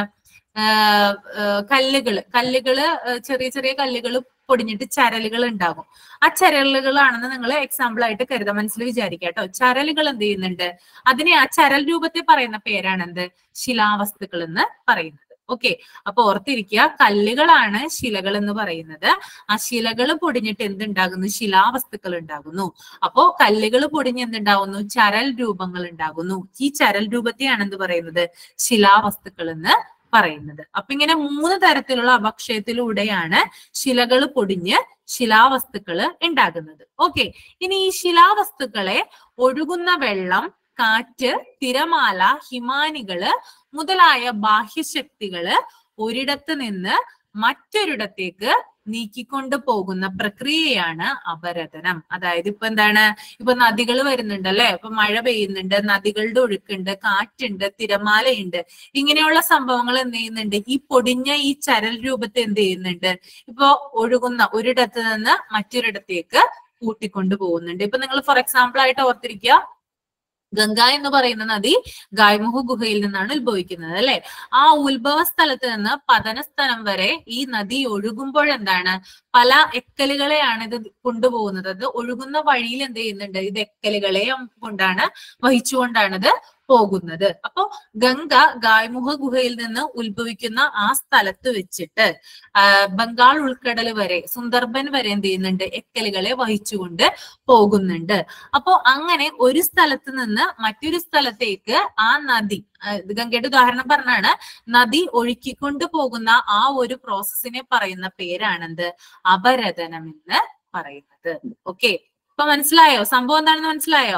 ആഹ് ആഹ് കല്ലുകള് കല്ലുകള് ആഹ് ചെറിയ ചെറിയ കല്ലുകൾ പൊടിഞ്ഞിട്ട് ചരലുകൾ ഉണ്ടാകും ആ ചരലുകളാണെന്ന് നിങ്ങൾ എക്സാമ്പിൾ ആയിട്ട് കരുതാം മനസ്സിൽ വിചാരിക്കുക കേട്ടോ ചരലുകൾ എന്ത് ചെയ്യുന്നുണ്ട് അതിനെ ആ ചരൽ രൂപത്തെ പറയുന്ന പേരാണ് എന്ത് ശിലാവസ്തുക്കൾ എന്ന് പറയുന്നത് ഓക്കെ അപ്പൊ ഓർത്തിരിക്കുക കല്ലുകളാണ് ശിലകൾ എന്ന് പറയുന്നത് ആ ശിലകൾ പൊടിഞ്ഞിട്ട് എന്തുണ്ടാകുന്നു ശിലാവസ്തുക്കൾ ഉണ്ടാകുന്നു അപ്പോ കല്ലുകൾ പൊടിഞ്ഞ് എന്തുണ്ടാകുന്നു ചരൽ രൂപങ്ങൾ ഉണ്ടാകുന്നു ഈ ചരൽ രൂപത്തെയാണ് എന്ത് പറയുന്നത് ശിലാവസ്തുക്കൾ എന്ന് പറയുന്നത് അപ്പൊ ഇങ്ങനെ മൂന്ന് തരത്തിലുള്ള അപക്ഷയത്തിലൂടെയാണ് ശിലകൾ പൊടിഞ്ഞ് ശിലാവസ്തുക്കള് ഉണ്ടാകുന്നത് ഓക്കെ ഇനി ഈ ശിലാവസ്തുക്കളെ ഒഴുകുന്ന വെള്ളം കാറ്റ് തിരമാല ഹിമാനികള് മുതലായ ബാഹ്യശക്തികള് ഒരിടത്ത് നിന്ന് മറ്റൊരിടത്തേക്ക് നീക്കിക്കൊണ്ട് പോകുന്ന പ്രക്രിയയാണ് അപരതനം അതായത് ഇപ്പൊ എന്താണ് ഇപ്പൊ നദികൾ വരുന്നുണ്ട് അല്ലെ ഇപ്പൊ മഴ പെയ്യുന്നുണ്ട് നദികളുടെ ഒഴുക്കുണ്ട് കാറ്റുണ്ട് തിരമാലയുണ്ട് ഇങ്ങനെയുള്ള സംഭവങ്ങൾ എന്ത് ചെയ്യുന്നുണ്ട് ഈ പൊടിഞ്ഞ ഈ ചരൽ രൂപത്തെ എന്ത് ചെയ്യുന്നുണ്ട് ഇപ്പൊ ഒഴുകുന്ന ഒരിടത്ത് നിന്ന് മറ്റൊരിടത്തേക്ക് കൂട്ടിക്കൊണ്ടു പോകുന്നുണ്ട് ഇപ്പൊ നിങ്ങൾ ഫോർ എക്സാമ്പിൾ ആയിട്ട് ഓർത്തിരിക്കുക ഗംഗ എന്ന് പറയുന്ന നദി ഗായ്മുഖ ഗുഹയിൽ നിന്നാണ് ഉത്ഭവിക്കുന്നത് അല്ലെ ആ ഉത്ഭവ സ്ഥലത്ത് നിന്ന് പതന സ്ഥലം വരെ ഈ നദി ഒഴുകുമ്പോൾ എന്താണ് പല എക്കലുകളെയാണ് ഇത് കൊണ്ടുപോകുന്നത് അത് ഒഴുകുന്ന വഴിയിൽ എന്ത് ചെയ്യുന്നുണ്ട് ഇത് എക്കലുകളെ കൊണ്ടാണ് വഹിച്ചുകൊണ്ടാണ് ഇത് പോകുന്നത് അപ്പോ ഗംഗ ഗായ്മുഖ ഗുഹയിൽ നിന്ന് ഉത്ഭവിക്കുന്ന ആ സ്ഥലത്ത് വെച്ചിട്ട് ആ, ബംഗാൾ ഉൾക്കടൽ വരെ സുന്ദർബൻ വരെ എന്ത് ചെയ്യുന്നുണ്ട് എക്കലുകളെ വഹിച്ചുകൊണ്ട് പോകുന്നുണ്ട് അപ്പോ അങ്ങനെ ഒരു സ്ഥലത്ത് നിന്ന് മറ്റൊരു സ്ഥലത്തേക്ക് ആ നദി ആ, ഇത് ഗംഗയുടെ ഉദാഹരണം പറഞ്ഞാണ് നദി ഒഴുക്കിക്കൊണ്ട് പോകുന്ന ആ ഒരു പ്രോസസ്സിനെ പറയുന്ന പേരാണെന്ത് അപരതനം എന്ന് പറയുന്നത് ഓക്കെ ഇപ്പൊ മനസ്സിലായോ സംഭവം എന്താണെന്ന് മനസ്സിലായോ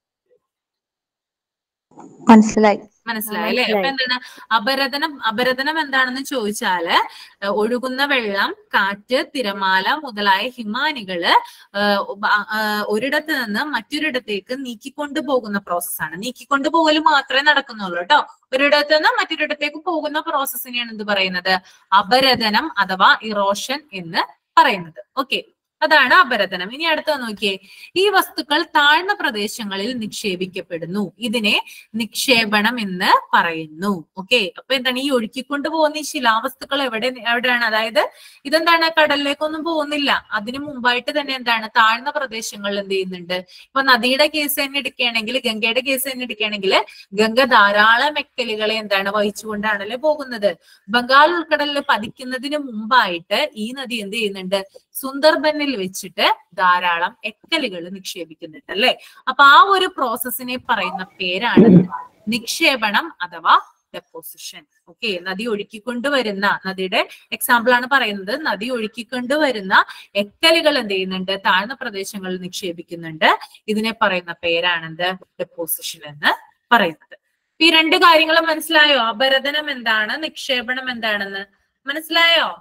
മനസ്സിലായി മനസ്സിലായി അല്ലെ അപ്പൊ എന്താണ് അപരതനം അപരതനം എന്താണെന്ന് ചോദിച്ചാല് ഏഹ് ഒഴുകുന്ന വെള്ളം കാറ്റ് തിരമാല മുതലായ ഹിമാനികള് ഏഹ് ഉപ- ആഹ് ഒരിടത്ത് നിന്ന് മറ്റൊരിടത്തേക്ക് നീക്കിക്കൊണ്ടു പോകുന്ന പ്രോസസ്സാണ് നീക്കിക്കൊണ്ടു പോകൽ മാത്രമേ നടക്കുന്നുള്ളൂ കേട്ടോ ഒരിടത്ത് നിന്ന് മറ്റൊരിടത്തേക്ക് പോകുന്ന പ്രോസസ്സിനെയാണ് എന്ത് പറയുന്നത് അപരതനം അഥവാ ഇറോഷൻ എന്ന് പറയുന്നത് ഓക്കെ അതാണ് അപരതനം ഇനി അടുത്ത നോക്കിയേ ഈ വസ്തുക്കൾ താഴ്ന്ന പ്രദേശങ്ങളിൽ നിക്ഷേപിക്കപ്പെടുന്നു ഇതിനെ നിക്ഷേപണം എന്ന് പറയുന്നു ഓക്കെ അപ്പൊ എന്താണ് ഈ ഒഴുക്കിക്കൊണ്ട് പോകുന്ന ഈ ശിലാവസ്തുക്കൾ എവിടെ എവിടെയാണ് അതായത് ഇതെന്താണ് കടലിലേക്കൊന്നും പോകുന്നില്ല അതിനു മുമ്പായിട്ട് തന്നെ എന്താണ് താഴ്ന്ന പ്രദേശങ്ങളിൽ എന്ത് ചെയ്യുന്നുണ്ട് ഇപ്പൊ നദിയുടെ കേസ് തന്നെ എടുക്കുകയാണെങ്കിൽ ഗംഗയുടെ കേസ് തന്നെ എടുക്കുകയാണെങ്കിൽ ഗംഗ ധാരാളം എക്കലുകളെ എന്താണ് വഹിച്ചുകൊണ്ടാണല്ലേ പോകുന്നത് ബംഗാൾ ഉൾക്കടലിൽ പതിക്കുന്നതിന് മുമ്പായിട്ട് ഈ നദി എന്ത് ചെയ്യുന്നുണ്ട് സുന്ദർബനിൽ വെച്ചിട്ട് ധാരാളം എക്കലുകൾ നിക്ഷേപിക്കുന്നുണ്ട് അല്ലെ അപ്പൊ ആ ഒരു പ്രോസസ്സിനെ പറയുന്ന പേരാണ് നിക്ഷേപണം അഥവാ ഡെപ്പോസിഷൻ ഓക്കെ നദി ഒഴുക്കിക്കൊണ്ടുവരുന്ന നദിയുടെ എക്സാമ്പിൾ ആണ് പറയുന്നത് നദി ഒഴുക്കിക്കൊണ്ടുവരുന്ന എക്കലുകൾ എന്ത് ചെയ്യുന്നുണ്ട് താഴ്ന്ന പ്രദേശങ്ങളിൽ നിക്ഷേപിക്കുന്നുണ്ട് ഇതിനെ പറയുന്ന പേരാണെന്ത് ഡെപ്പോസിഷൻ എന്ന് പറയുന്നത് ഈ രണ്ട് കാര്യങ്ങളും മനസ്സിലായോ അപരതനം എന്താണ് നിക്ഷേപണം എന്താണെന്ന് മനസ്സിലായോ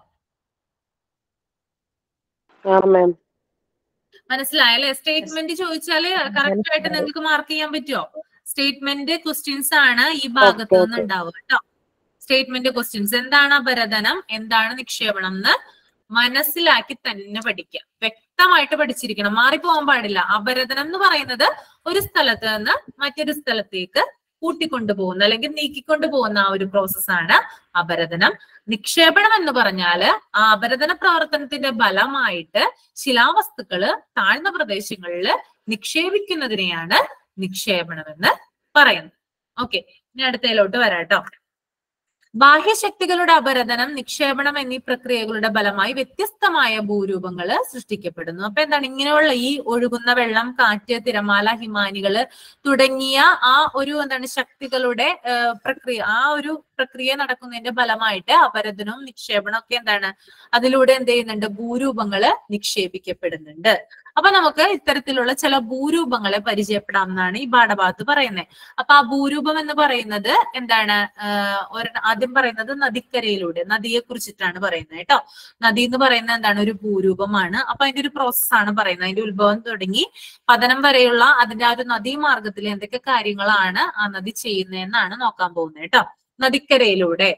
ആ മാം മനസ്സിലായല്ലേ സ്റ്റേറ്റ്മെന്റ് ചോദിച്ചാല് കറക്റ്റ് ആയിട്ട് നിങ്ങൾക്ക് മാർക്ക് ചെയ്യാൻ പറ്റുമോ സ്റ്റേറ്റ്മെന്റ് ക്വസ്റ്റ്യൻസ് ആണ് ഈ ഭാഗത്ത് Okay, നിന്ന് okay. ഉണ്ടാവുക കേട്ടോ സ്റ്റേറ്റ്മെന്റ് ക്വസ്റ്റ്യൻസ് എന്താണ് അപരതനം എന്താണ് നിക്ഷേപണം എന്ന് മനസ്സിലാക്കി തന്നെ പഠിക്കുക വ്യക്തമായിട്ട് പഠിച്ചിരിക്കണം മാറിപ്പോകാൻ പാടില്ല അപരതനം എന്ന് പറയുന്നത് ഒരു സ്ഥലത്ത് നിന്ന് മറ്റൊരു സ്ഥലത്തേക്ക് കൂട്ടിക്കൊണ്ടുപോകുന്ന അല്ലെങ്കിൽ നീക്കിക്കൊണ്ടു പോകുന്ന ആ ഒരു പ്രോസസ്സാണ് അപരതനം നിക്ഷേപണം എന്ന് പറഞ്ഞാല് ആ അപരതന പ്രവർത്തനത്തിന്റെ ഫലമായിട്ട് ശിലാവസ്തുക്കള് താഴ്ന്ന പ്രദേശങ്ങളിൽ നിക്ഷേപിക്കുന്നതിനെയാണ് നിക്ഷേപണം എന്ന് പറയുന്നത് ഓക്കെ ഇനി അടുത്തതിലോട്ട് വരാട്ടോ ബാഹ്യശക്തികളുടെ അപരതനം നിക്ഷേപണം എന്നീ പ്രക്രിയകളുടെ ഫലമായി വ്യത്യസ്തമായ ഭൂരൂപങ്ങള് സൃഷ്ടിക്കപ്പെടുന്നു അപ്പൊ എന്താണ് ഇങ്ങനെയുള്ള ഈ ഒഴുകുന്ന വെള്ളം കാറ്റ് തിരമാല ഹിമാനികള് തുടങ്ങിയ ആ ഒരു എന്താണ് ശക്തികളുടെ ആ, പ്രക്രിയ ആ ഒരു പ്രക്രിയ നടക്കുന്നതിന്റെ ഫലമായിട്ട് അപരതനവും നിക്ഷേപണവും ഒക്കെ എന്താണ് അതിലൂടെ എന്ത് ചെയ്യുന്നുണ്ട് ഭൂരൂപങ്ങള് നിക്ഷേപിക്കപ്പെടുന്നുണ്ട് അപ്പൊ നമുക്ക് ഇത്തരത്തിലുള്ള ചില ഭൂരൂപങ്ങളെ പരിചയപ്പെടാം എന്നാണ് ഈ പാഠഭാഗത്ത് പറയുന്നത് അപ്പൊ ആ ഭൂരൂപം എന്ന് പറയുന്നത് എന്താണ് ആഹ് ഒരെണ്ണം ആദ്യം പറയുന്നത് നദിക്കരയിലൂടെ നദിയെ കുറിച്ചിട്ടാണ് പറയുന്നത് കേട്ടോ നദി എന്ന് പറയുന്നത് എന്താണ് ഒരു ഭൂരൂപമാണ് അപ്പൊ അതിന്റെ ഒരു പ്രോസസ്സാണ് പറയുന്നത് അതിന്റെ ഉത്ഭവം തുടങ്ങി പതനം വരെയുള്ള അതിന്റെ ആ ഒരു നദീമാർഗത്തിൽ എന്തൊക്കെ കാര്യങ്ങളാണ് ആ നദി ചെയ്യുന്നതെന്നാണ് നോക്കാൻ പോകുന്നത് കേട്ടോ നദിക്കരയിലൂടെ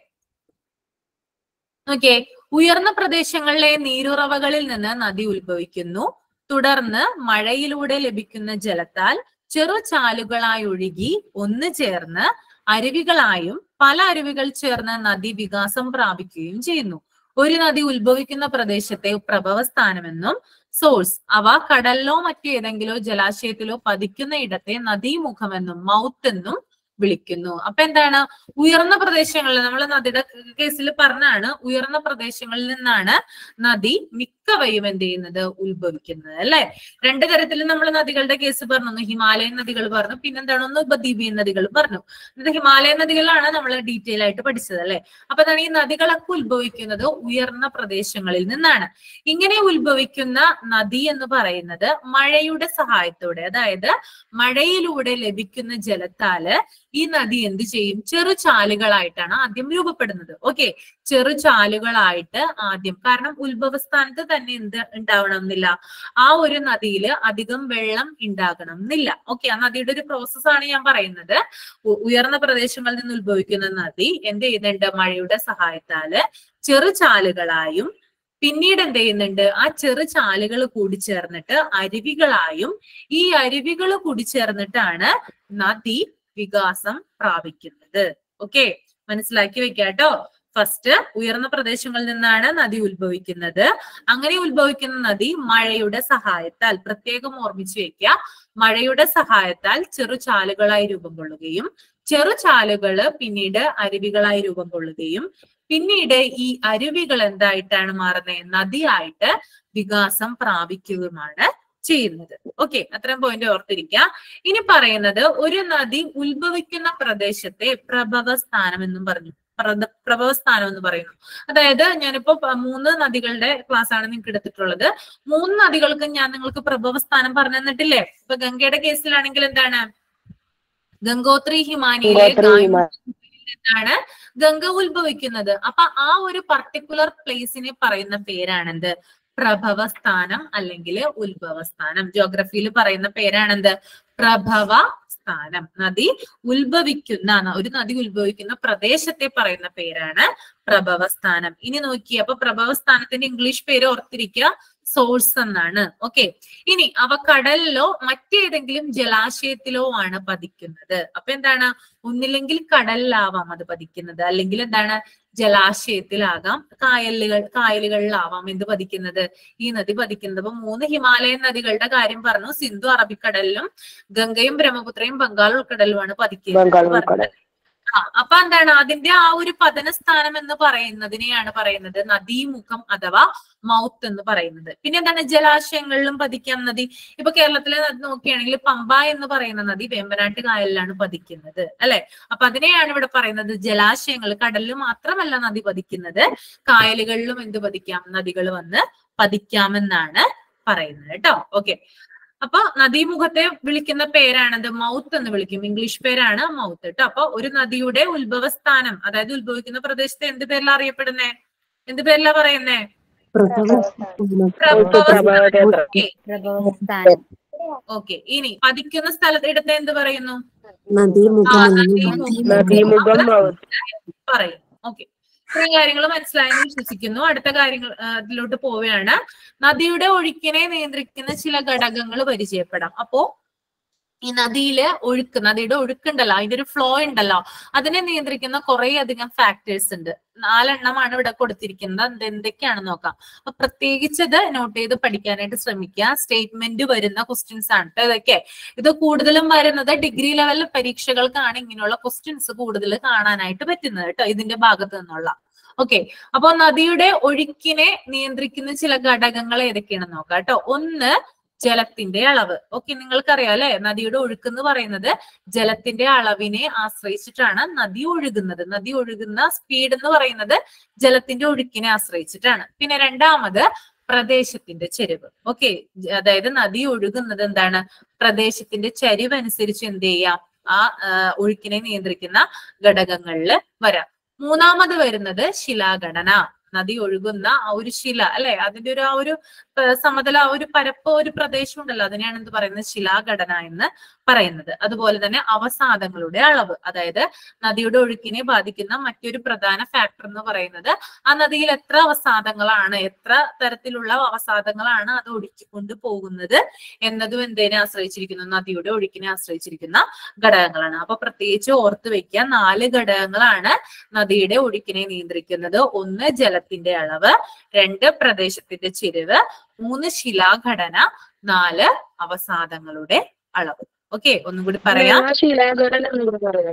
നോക്കിയേ ഉയർന്ന പ്രദേശങ്ങളിലെ നീരുറവകളിൽ നിന്ന് നദി ഉത്ഭവിക്കുന്നു തുടർന്ന് മഴയിലൂടെ ലഭിക്കുന്ന ജലത്താൽ ചെറു ചാലുകളായി ഒഴുകി ഒന്ന് ചേർന്ന് അരുവികളായും പല അരുവികൾ ചേർന്ന് നദി വികാസം പ്രാപിക്കുകയും ചെയ്യുന്നു ഒരു നദി ഉത്ഭവിക്കുന്ന പ്രദേശത്തെ പ്രഭവസ്ഥാനമെന്നും സോഴ്സ് അവ കടലിലോ മറ്റേതെങ്കിലോ ജലാശയത്തിലോ പതിക്കുന്ന ഇടത്തെ നദീമുഖമെന്നും മൗത്ത് എന്നും വിളിക്കുന്നു അപ്പൊ എന്താണ് ഉയർന്ന പ്രദേശങ്ങളിൽ നമ്മൾ നദിയുടെ കേസിൽ പറഞ്ഞാണ് ഉയർന്ന പ്രദേശങ്ങളിൽ നിന്നാണ് നദി മിക്കവയും എന്ത് ചെയ്യുന്നത് ഉത്ഭവിക്കുന്നത് അല്ലെ രണ്ടു തരത്തിൽ നമ്മൾ നദികളുടെ കേസ് പറഞ്ഞു ഒന്ന് ഹിമാലയൻ നദികൾ പറഞ്ഞു പിന്നെന്താണ് ഒന്ന് ഉപദ്വീപീയ നദികൾ പറഞ്ഞു ഇത് ഹിമാലയൻ നദികളാണ് നമ്മൾ ഡീറ്റെയിൽ ആയിട്ട് പഠിച്ചത് അല്ലെ അപ്പൊ എന്താണ് ഈ നദികളൊക്കെ ഉത്ഭവിക്കുന്നത് ഉയർന്ന പ്രദേശങ്ങളിൽ നിന്നാണ് ഇങ്ങനെ ഉത്ഭവിക്കുന്ന നദി എന്ന് പറയുന്നത് മഴയുടെ സഹായത്തോടെ അതായത് മഴയിലൂടെ ലഭിക്കുന്ന ജലത്താല് ഈ നദി എന്ത് ചെയ്യും ചെറു ചാലുകളായിട്ടാണ് ആദ്യം രൂപപ്പെടുന്നത് ഓക്കെ ചെറു ചാലുകളായിട്ട് ആദ്യം കാരണം ഉത്ഭവസ്ഥാനത്ത് തന്നെ എന്ത് ഉണ്ടാവണം എന്നില്ല ആ ഒരു നദിയിൽ അധികം വെള്ളം ഉണ്ടാകണം എന്നില്ല ഓക്കെ ആ നദിയുടെ ഒരു പ്രോസസ്സാണ് ഞാൻ പറയുന്നത് ഉ- ഉയർന്ന പ്രദേശങ്ങളിൽ നിന്ന് ഉത്ഭവിക്കുന്ന നദി എന്ത് ചെയ്യുന്നുണ്ട് മഴയുടെ സഹായത്താല് ചെറു ചാലുകളായും പിന്നീട് എന്ത് ചെയ്യുന്നുണ്ട് ആ ചെറു ചാലുകൾ കൂടിച്ചേർന്നിട്ട് അരുവികളായും ഈ അരുവികൾ കൂടിച്ചേർന്നിട്ടാണ് നദി വികാസം പ്രാപിക്കുന്നത് ഓക്കെ മനസ്സിലാക്കി വെക്കാട്ടോ ഫസ്റ്റ് ഉയർന്ന പ്രദേശങ്ങളിൽ നിന്നാണ് നദി ഉത്ഭവിക്കുന്നത് അങ്ങനെ ഉത്ഭവിക്കുന്ന നദി മഴയുടെ സഹായത്താൽ പ്രത്യേകം ഓർമ്മിച്ചു വെക്കുക മഴയുടെ സഹായത്താൽ ചെറുചാലുകളായി രൂപം കൊള്ളുകയും ചെറുചാലുകള് പിന്നീട് അരുവികളായി രൂപം കൊള്ളുകയും പിന്നീട് ഈ അരുവികൾ എന്തായിട്ടാണ് മാറുന്നത് നദിയായിട്ട് വികാസം പ്രാപിക്കുകയുമാണ് ചെയ്യുന്നത് ഓക്കെ അത്രയും പോയിന്റ് ഓർത്തിരിക്കുക ഇനി പറയുന്നത് ഒരു നദി ഉത്ഭവിക്കുന്ന പ്രദേശത്തെ പ്രഭവ സ്ഥാനം എന്നും പറഞ്ഞു പ്രത- പ്രഭവ സ്ഥാനം എന്ന് പറയുന്നു അതായത് ഞാനിപ്പോ പ- മൂന്ന് നദികളുടെ ക്ലാസ് ആണ് നിങ്ങൾക്ക് എടുത്തിട്ടുള്ളത് മൂന്ന് നദികൾക്ക് ഞാൻ നിങ്ങൾക്ക് പ്രഭവ സ്ഥാനം പറഞ്ഞു തന്നിട്ടില്ലേ ഇപ്പൊ ഗംഗയുടെ കേസിലാണെങ്കിൽ എന്താണ് ഗംഗോത്രി ഹിമാനിയിലെ ഗംഗോത്രി ഗായത്രി ഹിമാ- നിന്നാണ് ഗംഗ ഉത്ഭവിക്കുന്നത് അപ്പൊ ആ ഒരു പർട്ടിക്കുലർ പ്ലേസിനെ പറയുന്ന പേരാണെന്ത് പ്രഭവ സ്ഥാനം അല്ലെങ്കിൽ ഉത്ഭവ സ്ഥാനം ജോഗ്രഫിയിൽ പറയുന്ന പേരാണെന്ത് പ്രഭവ സ്ഥാനം നദി ഉത്ഭവിക്കുന്ന ന- ഒരു നദി ഉത്ഭവിക്കുന്ന പ്രദേശത്തെ പറയുന്ന പേരാണ് പ്രഭവ സ്ഥാനം ഇനി നോക്കി അപ്പൊ പ്രഭവ സ്ഥാനത്തിന്റെ ഇംഗ്ലീഷ് പേര് ഓർത്തിരിക്കുക സോഴ്സ് എന്നാണ് ഓക്കെ ഇനി അവ കടലിലോ മറ്റേതെങ്കിലും ജലാശയത്തിലോ ആണ് പതിക്കുന്നത് അപ്പൊ എന്താണ് ഒന്നില്ലെങ്കിൽ കടലിലാവാം അത് പതിക്കുന്നത് അല്ലെങ്കിൽ എന്താണ് ജലാശയത്തിലാകാം കായലുകൾ കായലുകളിലാവാം എന്ത് പതിക്കുന്നത് ഈ നദി പതിക്കുന്നത് അപ്പൊ മൂന്ന് ഹിമാലയൻ നദികളുടെ കാര്യം പറഞ്ഞു സിന്ധു അറബിക്കടലിലും ഗംഗയും ബ്രഹ്മപുത്രയും ബംഗാൾ ഉൾക്കടലുമാണ് പതിക്കുന്നത് ബംഗാൾ എന്ന് പറഞ്ഞത്. ഉൾക്കടൽ ആ അപ്പൊ എന്താണ് അതിന്റെ ആ ഒരു പതനസ്ഥാനം എന്ന് പറയുന്നതിനെയാണ് പറയുന്നത് നദീമുഖം അഥവാ മൗത്ത് എന്ന് പറയുന്നത് പിന്നെ എന്താണ് ജലാശയങ്ങളിലും പതിക്കാം നദി ഇപ്പൊ കേരളത്തിലെ നദി നോക്കുകയാണെങ്കിൽ പമ്പ എന്ന് പറയുന്ന നദി വേമ്പനാട്ട് കായലിലാണ് പതിക്കുന്നത് അല്ലെ അപ്പൊ അതിനെയാണ് ഇവിടെ പറയുന്നത് ജലാശയങ്ങൾ കടലിൽ മാത്രമല്ല നദി പതിക്കുന്നത് കായലുകളിലും എന്ത് പതിക്കാം നദികൾ വന്ന് പതിക്കാമെന്നാണ് പറയുന്നത് കേട്ടോ ഓക്കെ അപ്പൊ നദീമുഖത്തെ വിളിക്കുന്ന പേരാണത് മൗത്ത് എന്ന് വിളിക്കും ഇംഗ്ലീഷ് പേരാണ് മൗത്ത് കേട്ടോ അപ്പൊ ഒരു നദിയുടെ ഉത്ഭവസ്ഥാനം അതായത് ഉത്ഭവിക്കുന്ന പ്രദേശത്തെ എന്ത് പേരിലാ അറിയപ്പെടുന്നേ എന്ത് പേരിലാ പറയുന്നേ പ്രഭവ സ്ഥാനം. പ്രഭവ ഓക്കെ പ്രഭവസ്ഥാനം ഓക്കെ ഇനി പതിക്കുന്ന സ്ഥലത്ത് ഇടത്തെ എന്ത് പറയുന്നു നദീമുഖം ആ, അല്ലെങ്കിൽ നദീമുഖം. നദീമുഖം മൗത്ത്. പറയും ഓക്കെ ഇത്രയും കാര്യങ്ങൾ മനസ്സിലായെന്ന് വിശ്വസിക്കുന്നു അടുത്ത കാര്യങ്ങൾ ആ, ഇതിലോട്ട് പോവുകയാണ് നദിയുടെ ഒഴുക്കിനെ നിയന്ത്രിക്കുന്ന ചില ഘടകങ്ങൾ പരിചയപ്പെടാം അപ്പോ ഈ നദിയിലെ ഒഴുക്ക് നദിയുടെ ഒഴുക്കുണ്ടല്ലോ അതിന്റെ ഒരു ഫ്ലോ ഉണ്ടല്ലോ അതിനെ നിയന്ത്രിക്കുന്ന കുറെ അധികം ഫാക്ടേഴ്സ് ഉണ്ട് നാലെണ്ണമാണ് ഇവിടെ കൊടുത്തിരിക്കുന്നത് അത് എന്തൊക്കെയാണെന്ന് നോക്കാം അപ്പൊ പ്രത്യേകിച്ച് ഇത് നോട്ട് ചെയ്ത് പഠിക്കാനായിട്ട് ശ്രമിക്കുക സ്റ്റേറ്റ്മെന്റ് വരുന്ന ക്വസ്റ്റ്യൻസ് ആണ് ട്ടോ ഇതൊക്കെ ഇത് കൂടുതലും വരുന്നത് ഡിഗ്രി ലെവൽ പരീക്ഷകൾക്കാണ് ഇങ്ങനെയുള്ള ക്വസ്റ്റ്യൻസ് കൂടുതൽ കാണാനായിട്ട് പറ്റുന്നത് കേട്ടോ ഇതിന്റെ ഭാഗത്ത് നിന്നുള്ള ഓക്കെ അപ്പൊ നദിയുടെ ഒഴുക്കിനെ നിയന്ത്രിക്കുന്ന ചില ഘടകങ്ങൾ ഏതൊക്കെയാണെന്ന് നോക്കാം കേട്ടോ ഒന്ന് ജലത്തിന്റെ അളവ് ഓക്കെ നിങ്ങൾക്കറിയാം അല്ലെ നദിയുടെ ഒഴുക്ക് എന്ന് പറയുന്നത് ജലത്തിന്റെ അളവിനെ ആശ്രയിച്ചിട്ടാണ് നദി ഒഴുകുന്നത് നദി ഒഴുകുന്ന സ്പീഡ് എന്ന് പറയുന്നത് ജലത്തിന്റെ ഒഴുക്കിനെ ആശ്രയിച്ചിട്ടാണ് പിന്നെ രണ്ടാമത് പ്രദേശത്തിന്റെ ചെരിവ് ഓക്കെ അതായത് നദി ഒഴുകുന്നത് എന്താണ് പ്രദേശത്തിന്റെ ചരിവ് അനുസരിച്ച് എന്ത് ചെയ്യാം ആ ആ, ഒഴുക്കിനെ നിയന്ത്രിക്കുന്ന ഘടകങ്ങളിൽ വരാം മൂന്നാമത് വരുന്നത് ശിലാഘടന നദി ഒഴുകുന്ന ആ ഒരു ശില അല്ലെ അതിന്റെ ഒരു ആ ഒരു ആ, സമതല ആ ഒരു പരപ്പ് ഒരു പ്രദേശം ഉണ്ടല്ലോ അതിനെയാണ് എന്ത് പറയുന്നത് ശിലാഘടന എന്ന് പറയുന്നത് അതുപോലെ തന്നെ അവസാദങ്ങളുടെ അളവ് അതായത് നദിയുടെ ഒഴുക്കിനെ ബാധിക്കുന്ന മറ്റൊരു പ്രധാന ഫാക്ടർ എന്ന് പറയുന്നത് ആ നദിയിൽ എത്ര അവസാദങ്ങളാണ് എത്ര തരത്തിലുള്ള അവസാദങ്ങളാണ് അത് ഒഴുക്കിക്കൊണ്ട് പോകുന്നത് എന്നതും എന്തേനെ ആശ്രയിച്ചിരിക്കുന്നു നദിയുടെ ഒഴുക്കിനെ ആശ്രയിച്ചിരിക്കുന്ന ഘടകങ്ങളാണ് അപ്പൊ പ്രത്യേകിച്ച് ഓർത്ത് വെക്കുക നാല് ഘടകങ്ങളാണ് നദിയുടെ ഒഴുക്കിനെ നിയന്ത്രിക്കുന്നത് ഒന്ന് ജലത്തിന്റെ അളവ് രണ്ട് പ്രദേശത്തിന്റെ ചെരിവ് മൂന്ന് ശിലാഘടന നാല് അവസാദങ്ങളുടെ അളവ് ഓക്കെ ഒന്നും കൂടി പറയാം ശിലാഘടന എന്നൂടെ പറയാം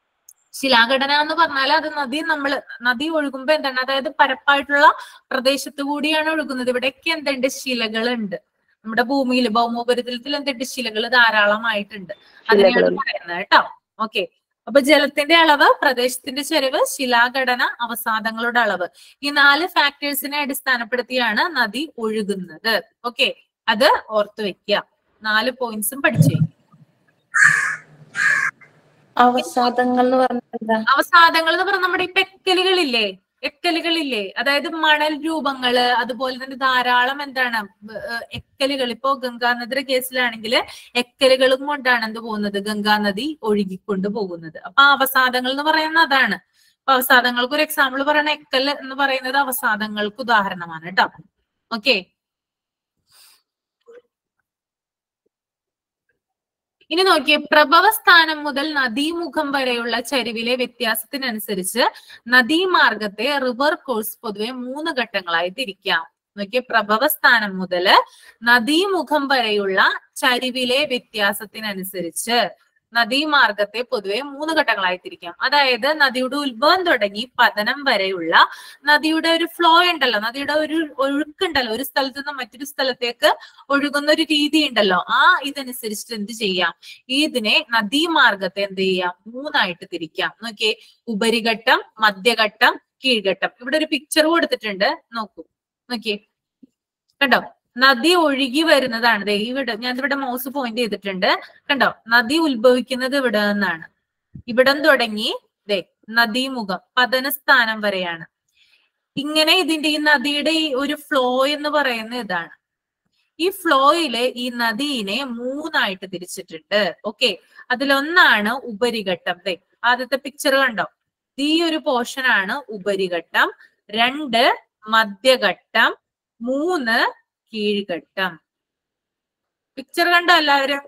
ശിലാഘടന എന്ന് പറഞ്ഞാൽ അത് നദി നമ്മൾ നദി ഒഴുകുമ്പോ എന്താണ് അതായത് പരപ്പായിട്ടുള്ള പ്രദേശത്ത് കൂടിയാണ് ഒഴുകുന്നത് ഇവിടെയൊക്കെ എന്തുണ്ട് ശിലകളുണ്ട് നമ്മുടെ ഭൂമിയിൽ ഭൗമോപരിതലത്തിൽ എന്തുണ്ട് ശിലകൾ ധാരാളമായിട്ടുണ്ട് അതിനെയാണ് ശിലകളുണ്ട്. പറയുന്നത് കേട്ടോ ഓക്കെ അപ്പൊ ജലത്തിന്റെ അളവ് പ്രദേശത്തിന്റെ ചെരിവ് ശിലാഘടന അവസാദങ്ങളുടെ അളവ് ഈ നാല് ഫാക്ടേഴ്സിനെ അടിസ്ഥാനപ്പെടുത്തിയാണ് നദി ഒഴുകുന്നത് ഓക്കെ അത് ഓർത്തു വെക്കുക നാല് പോയിന്റ്സും പഠിച്ചു വെക്കുക അവസാദങ്ങൾ എന്ന് പറഞ്ഞാൽ എന്താ അവസാദങ്ങൾ എന്ന് പറഞ്ഞാൽ നമ്മുടെ ഇപ്പൊ എക്കലുകളില്ലേ എക്കലുകളില്ലേ അതായത് മണൽ രൂപങ്ങള് അതുപോലെ തന്നെ ധാരാളം എന്താണ് ഏഹ് എക്കലുകൾ ഇപ്പോ ഗംഗാനദിയുടെ കേസിലാണെങ്കിൽ എക്കലുകളും കൊണ്ടാണ് എന്ത് പോകുന്നത് ഗംഗാനദി ഒഴുകിക്കൊണ്ട് പോകുന്നത് അപ്പൊ ആ അവസാദങ്ങൾ എന്ന് പറയുന്നത് അതാണ് അപ്പൊ അവസാദങ്ങൾക്ക് ഒരു എക്സാമ്പിൾ പറയുന്ന എക്കൽ എന്ന് പറയുന്നത് അവസാദങ്ങൾക്ക് ഉദാഹരണമാണ് കേട്ടോ ഓക്കെ ഇനി നോക്കിയേ പ്രഭവ സ്ഥാനം മുതൽ നദീമുഖം വരെയുള്ള ചരിവിലെ വ്യത്യാസത്തിനനുസരിച്ച് നദീമാർഗത്തെ റിവർ കോഴ്സ് പൊതുവെ മൂന്ന് ഘട്ടങ്ങളായി തിരിക്കാം നോക്കിയേ പ്രഭവ സ്ഥാനം മുതൽ നദീമുഖം വരെയുള്ള ചരിവിലെ വ്യത്യാസത്തിനനുസരിച്ച് നദീമാർഗത്തെ പൊതുവെ മൂന്ന് ഘട്ടങ്ങളായി തിരിക്കാം അതായത് നദിയുടെ ഉത്ഭവം തുടങ്ങി പതനം വരെയുള്ള നദിയുടെ ഒരു ഫ്ലോ ഉണ്ടല്ലോ നദിയുടെ ഒരു ഒഴുക്കുണ്ടല്ലോ ഒരു സ്ഥലത്ത് നിന്ന് മറ്റൊരു സ്ഥലത്തേക്ക് ഒഴുകുന്ന ഒരു രീതി ഉണ്ടല്ലോ ആ ഇതനുസരിച്ചിട്ട് എന്ത് ചെയ്യാം ഇതിനെ നദീമാർഗത്തെ എന്ത് ചെയ്യാം മൂന്നായിട്ട് തിരിക്കാം നോക്കിയേ ഉപരിഘട്ടം മധ്യഘട്ടം കീഴ്ഘട്ടം ഇവിടെ ഒരു പിക്ചർ കൊടുത്തിട്ടുണ്ട് നോക്കൂ നോക്കിയേ കണ്ടോ നദി ഒഴുകി വരുന്നതാണ് ദേ ഇവിടെ ഞാൻ ഇവിടെ മൗസ് പോയിന്റ് ചെയ്തിട്ടുണ്ട് കണ്ടോ നദി ഉത്ഭവിക്കുന്നത് ഇവിടെ നിന്നാണ് ഇവിടം തുടങ്ങി ദേ നദീമുഖം പതനസ്ഥാനം വരെയാണ് ഇങ്ങനെ ഇതിന്റെ ഈ നദിയുടെ ഈ ഒരു ഫ്ലോ എന്ന് പറയുന്ന ഇതാണ് ഈ ഫ്ലോയില് ഈ നദീനെ മൂന്നായിട്ട് തിരിച്ചിട്ടുണ്ട് ഓക്കെ അതിലൊന്നാണ് ഉപരിഘട്ടം ദേ ആദ്യത്തെ പിക്ചർ കണ്ടോ ഈ ഒരു പോർഷൻ ആണ് ഉപരിഘട്ടം രണ്ട് മധ്യഘട്ടം മൂന്ന് കീഴ്ഘട്ടം പിക്ചർ കണ്ടോ എല്ലാവരും